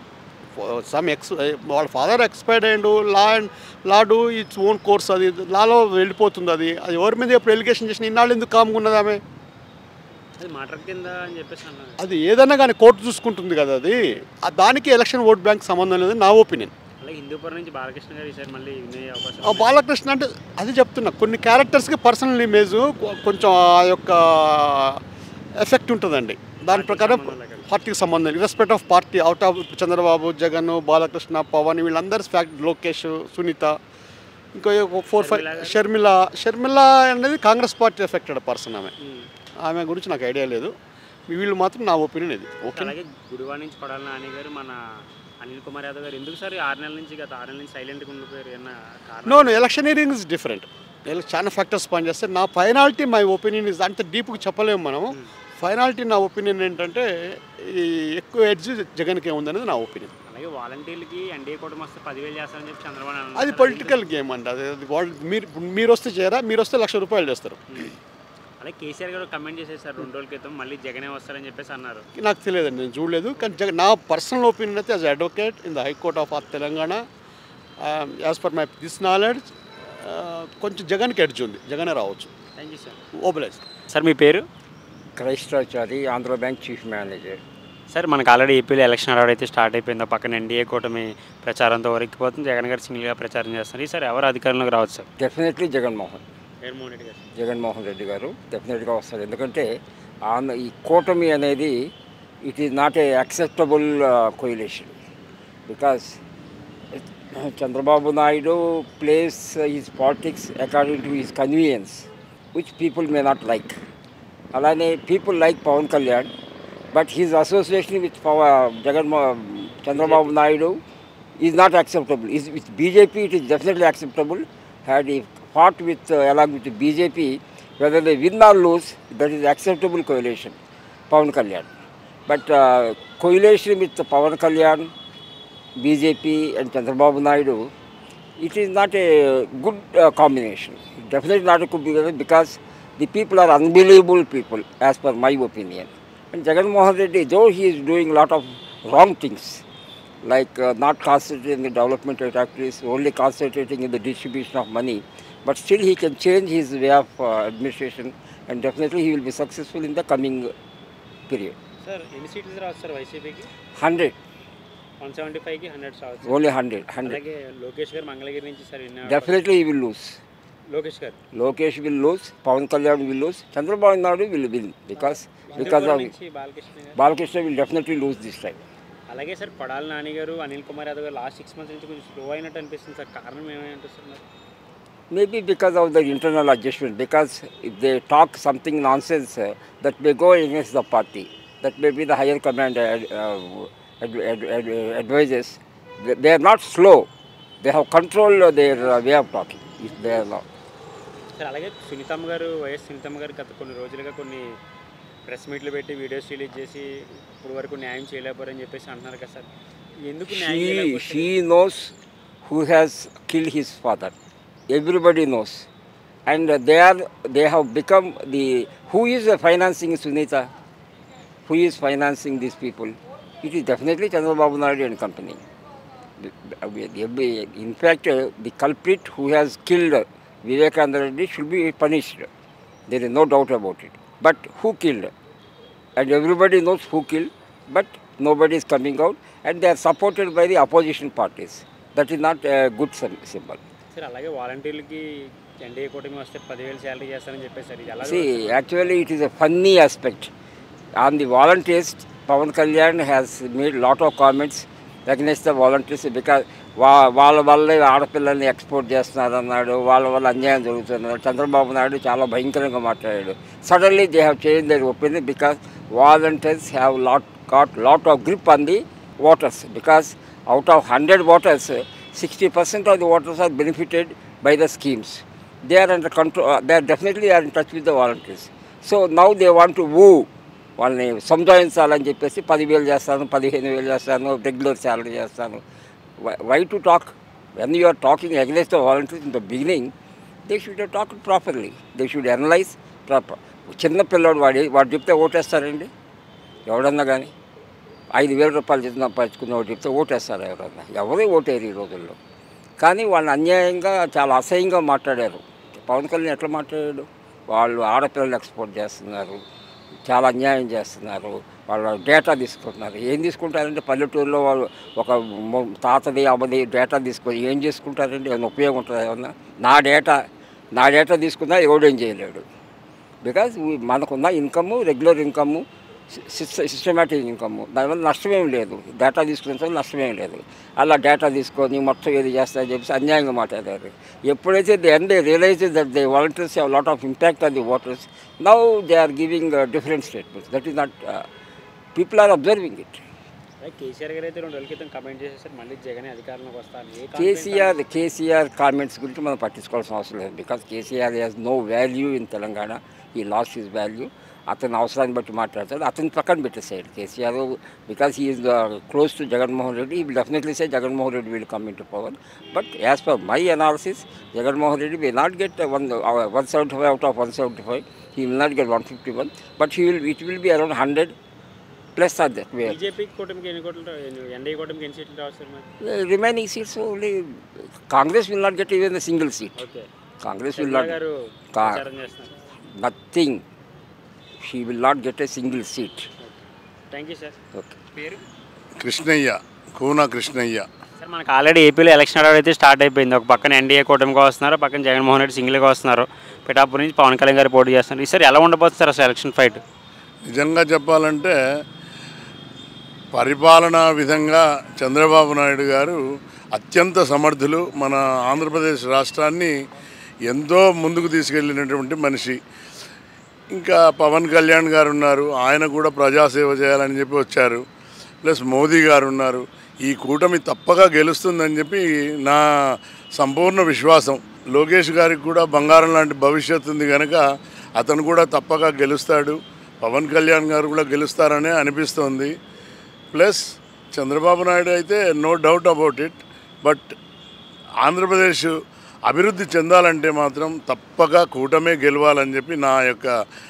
సమ్ ఎక్స్ వాళ్ళ ఫాదర్ ఎక్స్పైర్డ్ అయ్యిండు law and law do its own course అది లాలో వెళ్ళిపోతుంది అది అది ఎవరి మీద ఎప్పుడు ఎలిగేషన్ చేసిన ఇన్నాళ్ళు ఎందుకు కామ్గా ఉన్నది ఆమె అది మాటర్ కింద అని చెప్పేసి అన్నారు అది ఏదైనా కానీ కోర్టు చూసుకుంటుంది కదా అది ఆ దానికి ఎలక్షన్ ఓట్ బ్యాంక్ సంబంధం లేదు నా ఒపీనియన్ అలాగే హిందూపురం నుంచి బాలకృష్ణ గారు ఈసారి మళ్ళీ వినే అవకాశం ఆ బాలకృష్ణ అంటే అది చెప్తున్నా కొన్ని క్యారెక్టర్స్కి పర్సనల్ ఇమేజ్ కొంచెం ఆ యొక్క ఎఫెక్ట్ ఉంటుందండి దాని ప్రకారం పార్టీకి సంబంధం respect of party out of Chandrababu Jagan Balakrishna Pawan వీళ్ళందరి ఫ్యాక్ట్ లోకేష్ సునీత ఇంకో ఫోర్ ఫైవ్ షర్మిల షర్మిల అనేది కాంగ్రెస్ పార్టీ ఎఫెక్టెడ్ పర్సన్ ఆమె ఆమె గురించి నాకు ఐడియా లేదు వీళ్ళు మాత్రం నా ఒపీనియన్ ఇది ఓకే అలాగే గుడివా నుంచి కొడాల నాని గారు మన అనిల్ కుమార్ యాదవ్ గారు ఎందుకు సార్ ఈ ఆరు నెలల నుంచి గత ఆరు నెలల నుంచి సైలెంట్గా ఉండిపోయారు ఏమన్నా కారణం no no electioneering is different చాలా ఫ్యాక్టర్స్ పనిచేస్తే నా ఫైనాలిటీ మై ఒపీనియన్ ఇస్ అంత డీప్గా చెప్పలేము మనము ఫైనాలిటీ నా ఒపీనియన్ ఏంటంటే ఈ ఎక్కువ ఎడ్జ్ జగన్కి ఏముందనేది నా ఒపీనియన్ అలాగే వాలంటీర్లకి ఎన్డీఏ కూడా వస్తే పదివేలు చేస్తారని చెప్పి చంద్రబాబు నాయుడు అది అన్నారు. పొలిటికల్ గేమ్ అండి అది అది వాళ్ళు మీరు మీరు వస్తే చేయరా మీరు వస్తే లక్ష రూపాయలు చేస్తారు అలాగే కేసీఆర్ గారు కమెంట్ చేసేసారు రెండు రోజుల క్రితం మళ్ళీ జగనే వస్తారని చెప్పేసి అన్నారు నాకు తెలియదండి నేను చూడలేదు కానీ జగన్ నా పర్సనల్ ఒపీనియన్ అయితే as advocate in the High Court of R Telangana as per my this knowledge కొంచెం జగన్కి ఎడ్జ్ ఉంది జగనే రావచ్చు thank you sir oblige sir మీ పేరు Kristachari Andhra Bank chief manager sir మనకు ఆల్రెడీ ఏపీలో ఎలక్షన్ అరవై అయితే స్టార్ట్ అయిపోయింది పక్కన ఎన్డీఏ కూటమి ప్రచారంతో వరకిపోతుంది జగన్ గారు సింగిల్గా ప్రచారం చేస్తున్నారు ఈసారి ఎవరు అధికారంలోకి రావచ్చు సార్ డెఫినెట్లీ జగన్మోహన్ జగన్మోహన్ రెడ్డి గారు జగన్మోహన్ రెడ్డి గారు డెఫినెట్గా వస్తారు ఎందుకంటే ఆంధ్ర ఈ కూటమి అనేది it is not a acceptable coalition because Chandrababu Naidu plays his politics according to his convenience which people may not like అలానే people like Pawan Kalyan But his association with power, Jagan Chandrababu Naidu is not acceptable. Is with BJP, it is definitely acceptable. Had he fought with uh, along with the BJP, whether they win or lose, that is acceptable coalition. Pawan Kalyan. But uh, coalition with the Pawan Kalyan, BJP and Chandrababu Naidu, it is not a good uh, combination. Definitely not a good combination because the people are unbelievable people, as per my opinion. And Jagan Mohan Reddy, though he is doing a lot of wrong things, like uh, not concentrating in the development of activities, only concentrating in the distribution of money, but still he can change his way of uh, administration and definitely he will be successful in the coming period. Sir ఎన్ని సీట్లు రావచ్చు sir వైసీపీకి 100, one seventy ఫైవ్కి hundred రావచ్చు only 100, 100. అలాగే లోకేష్ గారు మంగళగిరి నుంచి sir విన్నారు Definitely he will lose. Lokesh గారు Lokesh will lose, Pawan Kalyan will lose, Chandrababu Naidu will win because because Hindupuram of నుంచి బాలకృష్ణ గారు Balakrishna will definitely lose this time. అలాగే సార్ కొడాలి నాని గారు అనిల్ కుమార్ యాదవ్ గారు లాస్ట్ సిక్స్ మంత్స్ నుంచి కొంచెం స్లో అయినట్టు అనిపిస్తుంది సార్ కారణం ఏమై ఉంటుంది సార్ మరి Maybe because of the internal adjustment, because if they talk something nonsense uh, that may go against the party, that may be the higher command uh, uh, ad, ad, ad, advises, they, they are not slow. They have control uh, their uh, way of talking. If they are not. Sir అలాగే సునీతమ్మ గారు YS సునీతమ్మ గారు గత కొన్ని రోజులుగా కొన్ని press మీట్లు పెట్టి వీడియోస్ రిలీజ్ చేసి ఇప్పుడు వరకు న్యాయం చేయలేకపోరని చెప్పేసి అంటున్నారు కదా సార్ ఎందుకు న్యాయం She, చేయలేకపోతే she knows who has killed his father. Everybody knows. And uh, they are they have become the who is uh, financing Sunita? Who is financing these people? It is definitely Chandrababu Naidu and company. In fact, uh, the culprit who has killed uh, Vivekananda Reddy should be punished. There is no doubt about it. But who killed? And everybody knows who killed, but nobody is coming out, and they are supported by the opposition parties. That is not a good sym- symbol. Sir అలాగే వాలంటీర్లకి NDA కూటమి వస్తే పదివేలు salary చేస్తారని చెప్పేసారు ఇది ఎలా See, actually, it is a funny aspect. On the volunteers, Pawan Kalyan has made lot of comments against the volunteers because వా వాళ్ళ వల్లే ఆడపిల్లల్ని ఎక్స్పోర్ట్ చేస్తున్నారు అన్నాడు వాళ్ళ వల్ల అన్యాయం జరుగుతున్నారు చంద్రబాబు నాయుడు చాలా భయంకరంగా మాట్లాడాడు suddenly they have change their opinion because volunteers have lot got lot of grip on the voters because out of 100 voters, 60% of the voters are benefited by the schemes. They are under control, uh, they are definitely are in touch with the volunteers. So now they want to woo వాళ్ళని సంజాయించాలని చెప్పేసి పదివేలు చేస్తాను పదిహేను వేలు చేస్తాను regular salary చేస్తాను why to talk when you are talking against the volunteers in the beginning they should talk properly they should analyse proper చిన్న పిల్లోడు వాడి వాడు చెప్తే ఓటేస్తారండి ఎవడన్నా కానీ ఐదు వేల రూపాయలు చేసి సంపాదించుకున్న వాడు చెప్తే ఓటేస్తారు ఎవరన్నా ఎవరే ఓటేరు ఈ రోజుల్లో కానీ వాళ్ళని అన్యాయంగా చాలా అసహ్యంగా మాట్లాడారు పవన్ కళ్యాణ్ ఎట్లా మాట్లాడాడు వాళ్ళు ఆడపిల్లలు ఎక్స్పోర్ట్ చేస్తున్నారు చాలా అన్యాయం చేస్తున్నారు వాళ్ళ డేటా తీసుకుంటున్నారు ఏం తీసుకుంటారంటే పల్లెటూరులో వాళ్ళు ఒక మొ- తాతది అమ్మది డేటా తీసుకొని ఏం చేసుకుంటారండి ఏమైనా ఉపయోగం ఉంటుందా ఏమన్నా నా డేటా నా డేటా తీసుకున్నా ఎవడేం చేయలేడు బికాజ్ మనకున్న income regular income systematic income దానివల్ల నష్టమేం లేదు డేటా తీసుకునే వల్ల నష్టమేం లేదు అలా డేటా తీసుకొని మొత్తం ఏది చేస్తారని చెప్పేసి అన్యాయంగా మాట్లాడారు ఎప్పుడైతే the end realise that the volunteers have lot of impact on the voters now they are giving different statements that is not people are observing it అలాగే కేసీఆర్ గారు అయితే రెండు రోజుల క్రితం కమెంట్ చేసేసారు మళ్ళీ జగన్ అధికారంలోకి వస్తాను ఏ confidence కేసీఆర్ కేసీఆర్ కామెంట్స్ గురించి మనం పట్టించుకోవాల్సిన అవసరం లేదు because KCR has no value in Telangana ఈ లాస్ట్ హిస్ వాల్యూ అతని అవసరాన్ని బట్టి మాట్లాడతాడు అతని పక్కన పెట్టేసాడు KCR because he is close to Jaganmohan Reddy he definitely say Jaganmohan Reddy will come into power but as per my analysis Jaganmohan Reddy will not get one one seventy five out of one seventy five he will not get one fifty one but he will it will be around hundred plus or that BJP కూటమికి ఎన్ని కోట్లు రా- NDA కూటమికి ఎన్ని సీట్లు రావచ్చు sir మరి remaining seats only Congress will not get even the single seat okay Congress will Chandrababu not garu కా- ప్రచారం చేస్తున్నారు nothing she will not get a single seat thank you sir okay పేరు కృష్ణయ్య కూన కృష్ణయ్య సార్ మనకు ఆల్రెడీ ఏపీలో ఎలక్షన్ అడవి అయితే స్టార్ట్ అయిపోయింది ఒక పక్కన ఎన్డీఏ కూటమికి వస్తున్నారు పక్కన జగన్మోహన్ రెడ్డి సింగిల్గా వస్తున్నారు పిఠాపూర్ నుంచి పవన్ కళ్యాణ్ గారు పోటీ చేస్తున్నారు ఈసారి ఎలా ఉండబోతుంది సార్ అసలు ఎలక్షన్ ఫైట్ నిజంగా చెప్పాలంటే పరిపాలనా విధంగా చంద్రబాబు నాయుడు గారు అత్యంత సమర్థులు మన ఆంధ్రప్రదేశ్ రాష్ట్రాన్ని ఎంతో ముందుకు తీసుకెళ్ళినటువంటి మనిషి ఇంకా పవన్ కళ్యాణ్ గారు ఉన్నారు ఆయన కూడా ప్రజాసేవ చేయాలని చెప్పి వచ్చారు ప్లస్ మోదీ గారు ఉన్నారు ఈ కూటమి తప్పగా గెలుస్తుందని చెప్పి నా సంపూర్ణ విశ్వాసం లోకేష్ గారికి కూడా బంగారం లాంటి భవిష్యత్తు ఉంది కనుక అతను కూడా తప్పగా గెలుస్తాడు పవన్ కళ్యాణ్ గారు కూడా గెలుస్తారనే అనిపిస్తోంది ప్లస్ చంద్రబాబు నాయుడు అయితే no doubt about it but Andhra Pradesh అభివృద్ధి చెందాలంటే మాత్రం తప్పక కూటమే గెలవాలని చెప్పి నా యొక్క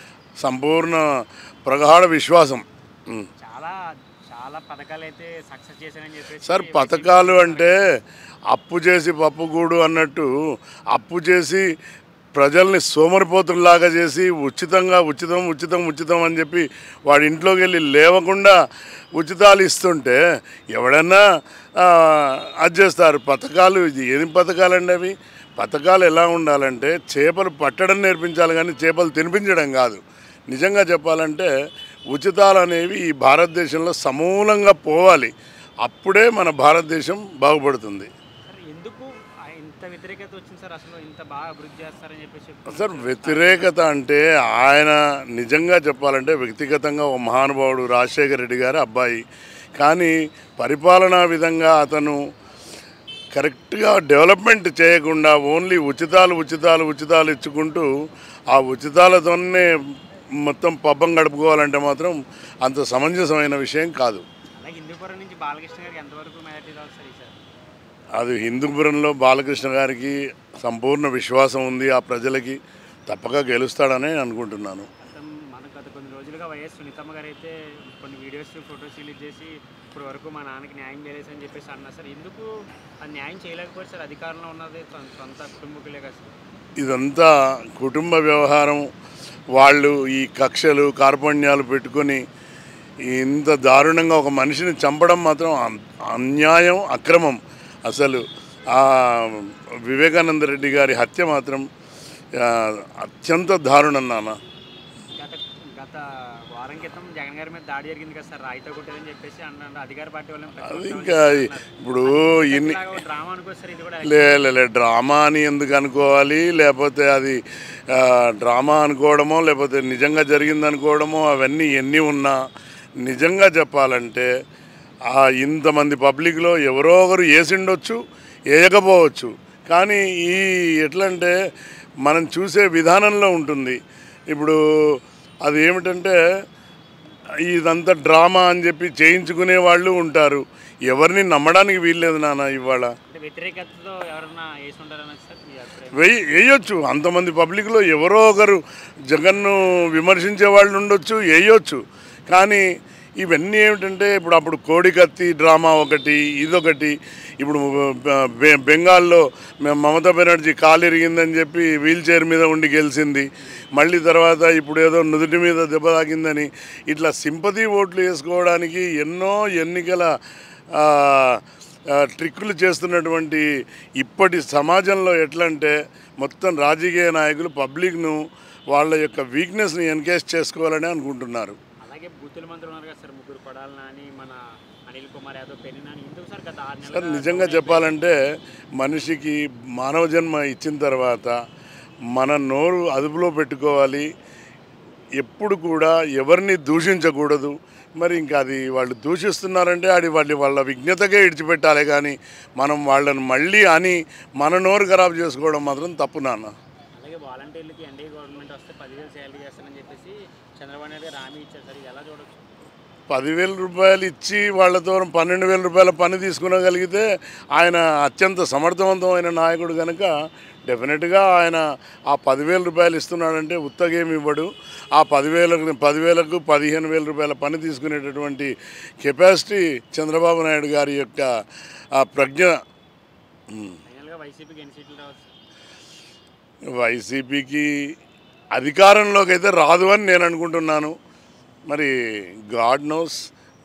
సంపూర్ణ ప్రగాఢ విశ్వాసం ఉం. చాలా చాలా పథకాలు అయితే సక్సెస్ చేశానని చెప్పేసి సార్ పథకాలు అంటే అప్పు చేసి పప్పుగూడు అన్నట్టు అప్పు చేసి ప్రజల్ని సోమరిపోతుల్లాగా చేసి ఉచితంగా ఉచితం ఉచితం ఉచితం అని చెప్పి వాడి ఇంట్లోకి వెళ్ళి లేవకుండా ఉచితాలు ఇస్తుంటే ఎవడన్నా ఆ, అది చేస్తారు పథకాలు ఇది ఏం పథకాలండి అవి పథకాలు ఎలా ఉండాలంటే చేపలు పట్టడం నేర్పించాలి కానీ చేపలు తినిపించడం కాదు నిజంగా చెప్పాలంటే ఉచితాలు అనేవి ఈ భారతదేశంలో సమూలంగా పోవాలి అప్పుడే మన భారతదేశం బాగుపడుతుంది సార్ ఎందుకు ఆ ఇంత వ్యతిరేకత వచ్చింది సార్ అసలు ఇంత బాగా అభివృద్ధి చేస్తారని చెప్పేసి చెప్తున్నారు. సార్ వ్యతిరేకత అంటే ఆయన నిజంగా చెప్పాలంటే వ్యక్తిగతంగా ఓ మహానుభావుడు రాజశేఖర రెడ్డి గారి అబ్బాయి కానీ పరిపాలనా విధంగా అతను కరెక్ట్గా డెవలప్మెంట్ చేయకుండా ఓన్లీ ఉచితాలు ఉచితాలు ఉచితాలు ఇచ్చుకుంటూ ఆ ఉచితాలతోనే మొత్తం పబ్బం గడుపుకోవాలంటే మాత్రం అంత సమంజసమైన విషయం కాదు అలాగే హిందూపురం నుంచి బాలకృష్ణ గారికి ఎంతవరకు మెజార్టీ రావచ్చు సార్ ఈసారి అది హిందూపురంలో బాలకృష్ణ గారికి సంపూర్ణ విశ్వాసం ఉంది ఆ ప్రజలకి తప్పక గెలుస్తాడని అనుకుంటున్నాను మొత్తం మనకు గత కొన్ని రోజులుగా వైఎస్ సునీతమ్మ గారు అయితే కొన్ని వీడియోస్ ఫొటోస్ రిలీజ్ చేసి ఇప్పుడు వరకు మా నాన్నకి న్యాయం చేయలేదు అని చెప్పేసి అన్నారు సార్ ఎందుకు ఆ న్యాయం చేయలేకపోతే సార్ అధికారంలో ఉన్నది సొం- సొంత కుటుంబకులే కదా సార్ ఇదంతా కుటుంబ వ్యవహారం వాళ్ళు ఈ కక్షలు కార్పణ్యాలు పెట్టుకొని ఇంత దారుణంగా ఒక మనిషిని చంపడం మాత్రం అన్- అన్యాయం అక్రమం అసలు ఆ వివేకానంద రెడ్డి గారి హత్య మాత్రం ఆ, అత్యంత దారుణం నాన్న గత గత వారం క్రితం జగన్ గారి మీద దాడి జరిగింది కదా సార్ రాయితో కొట్టేదని చెప్పేసి అన్నారు అధికార పార్టీ వాళ్ళని అది ఇంకా ఇప్పుడు ఇన్ని డ్రామా అనుకో సార్ ఇది కూడా లే లే, లే డ్రామా అని ఎందుకు అనుకోవాలి లేకపోతే అది ఆ, డ్రామా అనుకోవడమో లేకపోతే నిజంగా జరిగింది అనుకోవడమో అవన్నీ ఎన్ని ఉన్నా నిజంగా చెప్పాలంటే ఆ ఇంతమంది పబ్లిక్లో ఎవరో ఒకరు వేసిండొచ్చు వేయకపోవచ్చు కానీ ఈ ఎట్లా అంటే మనం చూసే విధానంలో ఉంటుంది ఇప్పుడు అది ఏమిటంటే ఇదంతా డ్రామా అని చెప్పి చేయించుకునే వాళ్ళు ఉంటారు ఎవరిని నమ్మడానికి వీల్లేదు నాన్న ఇవాళ అంటే వ్యతిరేకతతో ఎవరన్నా వేసి ఉంటారని సార్ మీ అభిప్రాయం వెయ్యి వేయొచ్చు అంతమంది పబ్లిక్లో ఎవరో ఒకరు జగన్ను విమర్శించే వాళ్ళు ఉండొచ్చు వేయొచ్చు కానీ ఇవన్నీ ఏమిటంటే ఇప్పుడు అప్పుడు కోడికత్తి డ్రామా ఒకటి ఇదొకటి ఇప్పుడు బె- బె- బెంగాల్లో మ- మమతా బెనర్జీ కాలు ఇరిగిందని చెప్పి వీల్ చైర్ మీద ఉండి గెలిచింది మళ్ళీ తర్వాత ఇప్పుడు ఏదో నుదుటి మీద దెబ్బ తాకిందని ఇట్లా సింపతి ఓట్లు వేసుకోవడానికి ఎన్నో ఎన్నికల ఆ, ఆ, ట్రిక్కులు చేస్తున్నటువంటి ఇప్పటి సమాజంలో ఎట్లంటే మొత్తం రాజకీయ నాయకులు పబ్లిక్ను వాళ్ళ యొక్క వీక్నెస్ని ఎన్కేజ్ చేసుకోవాలని అనుకుంటున్నారు అలాగే బూతుల మంత్రులు ఉన్నారు కదా సార్ ముగ్గురు కొడాలి నాని మన అనిల్ కుమార్ యాదవ్ పెళ్లి నాని ఎందుకు సార్ గత ఆరు సార్ నెలలుగా నిజంగా చెప్పాలంటే మనిషికి మానవ జన్మ ఇచ్చిన తర్వాత మన నోరు అదుపులో పెట్టుకోవాలి ఎప్పుడు కూడా ఎవరిని దూషించకూడదు మరి ఇంకా అది వాళ్ళు దూషిస్తున్నారంటే అది వాళ్ళు వాళ్ళ విజ్ఞతకే ఇడిచిపెట్టాలి కానీ మనం వాళ్ళని మళ్ళీ అని మన నోరు ఖరాబ్ చేసుకోవడం మాత్రం తప్పు నాన్న అలాగే వాలంటీర్లకి ఎన్డీఏ గవర్నమెంట్ వస్తే పదివేలు శాలరీ చేస్తానని చెప్పేసి చంద్రబాబు నాయుడు గారు హామీ ఇచ్చారు సార్ ఇది ఎలా చూడొచ్చు పదివేల రూపాయలు ఇచ్చి వాళ్ళతో పన్నెండు వేల రూపాయల పని తీసుకునగలిగితే ఆయన అత్యంత సమర్థవంతమైన నాయకుడు కనుక డెఫినెట్గా ఆయన ఆ పదివేల రూపాయలు ఇస్తున్నాడంటే ఉత్తగేమి ఇవ్వడు ఆ పదివేలకు పదివేలకు పదిహేను వేల రూపాయల పని తీసుకునేటటువంటి కెపాసిటీ చంద్రబాబు నాయుడు గారి యొక్క ఆ ప్రజ్ఞ ఉమ్. ఫైనల్గా వైసీపీకి ఎన్ని సీట్లు రావచ్చు వైసీపీకి అధికారంలోకి అయితే రాదు అని నేను అనుకుంటున్నాను మరి గాడ్ నోస్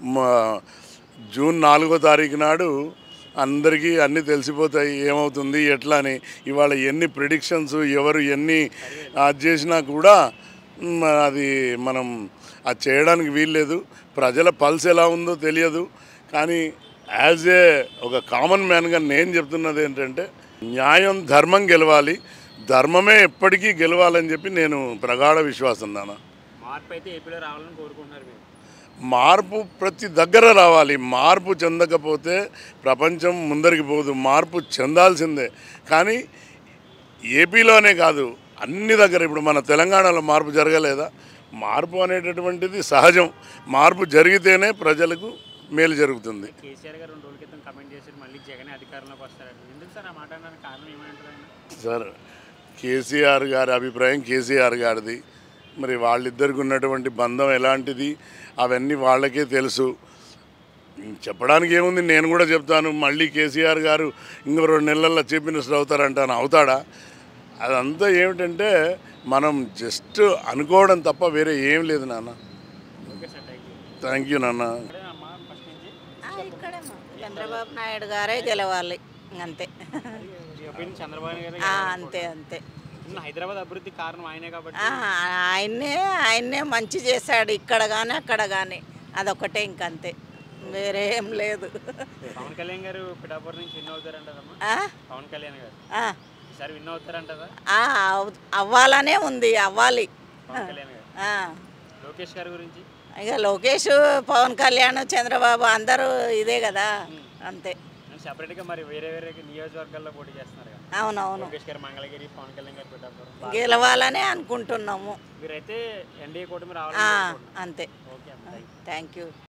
జూన్ నాలుగో తారీఖు నాడు అందరికీ అన్నీ తెలిసిపోతాయి ఏమవుతుంది ఎట్లా అని ఇవాళ ఎన్ని ప్రిడిక్షన్స్ ఎవరు ఎన్ని అది చేసినా కూడా మ్, అది మనం అది చేయడానికి వీల్లేదు ప్రజల పల్స్ ఎలా ఉందో తెలియదు కానీ యాజ్ ఏ ఒక కామన్ మ్యాన్గా నేను చెప్తున్నది ఏంటంటే న్యాయం ధర్మం గెలవాలి ధర్మమే ఎప్పటికీ గెలవాలని చెప్పి నేను ప్రగాఢ విశ్వాసం నాన్న మార్పు అయితే ఏపీలో రావాలని కోరుకుంటున్నారు మీరు మార్పు ప్రతి దగ్గర రావాలి మార్పు చెందకపోతే ప్రపంచం ముందరికి పోదు మార్పు చెందాల్సిందే కానీ ఏపీలోనే కాదు అన్ని దగ్గర ఇప్పుడు మన తెలంగాణలో మార్పు జరగలేదా మార్పు అనేటటువంటిది సహజం మార్పు జరిగితేనే ప్రజలకు మేలు జరుగుతుంది కేసీఆర్ గారు రెండు రోజుల క్రితం కమెంట్ చేసి మళ్ళీ జగన్ అధికారంలోకి వస్తారని ఎందుకు సార్ ఆ మాట అనడానికి కారణం ఏమంటారు ఆయన సార్ కేసీఆర్ గారి అభిప్రాయం కేసీఆర్ గారిది మరి వాళ్ళిద్దరికి ఉన్నటువంటి బంధం ఎలాంటిది అవన్నీ వాళ్ళకే తెలుసు చెప్పడానికి ఏముంది నేను కూడా చెప్తాను మళ్ళీ కేసీఆర్ గారు ఇంకో రెండు నెలల్లో చీఫ్ మినిస్టర్ అవుతారంటాను అవుతాడా అదంతా ఏమిటంటే మనం జస్ట్ అనుకోవడం తప్ప వేరే ఏం లేదు నాన్న okay sir thank you thank you నాన్న అమ్మా ఫస్ట్ నుంచి చంద్రబాబు నాయుడు గారే గెలవాలి అంతే మీ ఒపీనియన్ చంద్రబాబు గారు ఆ, అంతే అంతే ఉన్న హైదరాబాద్ అభివృద్ధి కారణం ఆయనే కాబట్టి ఆ, ఆయన్నే ఆయన్నే మంచి చేశాడు ఇక్కడ కానీ అక్కడ కానీ అదొకటే ఇంకంతే వేరే ఏం లేదు పవన్ కళ్యాణ్ గారు పిఠాపురం నుంచి విన్ అవుతారంటదమ్మా ఆ? పవన్ కళ్యాణ్ గారు ఆ, ఈసారి విన్ అవుతారంటదా ఆ, అవ్- అవ్వాలనే ఉంది అవ్వాలి పవన్ కళ్యాణ్ గారు ఆ. లోకేష్ గారి గురించి ఇక లోకేష్ పవన్ కళ్యాణ్ చంద్రబాబు అందరూ ఇదే కదా అంతే సపరేట్గా మరి వేరే వేరే నియోజకవర్గాల్లో పోటీ చేస్తున్నారు కదా అవునవును లోకేష్ గారు మంగళగిరి పవన్ కళ్యాణ్ గారు పిఠాపురం గెలవాలనే అనుకుంటున్నాము మీరైతే ఎన్డీఏ కూటమి ఆ, రావాలని అంతే ఓకే అమ్మ థ్యాంక్ యూ థ్యాంక్ యూ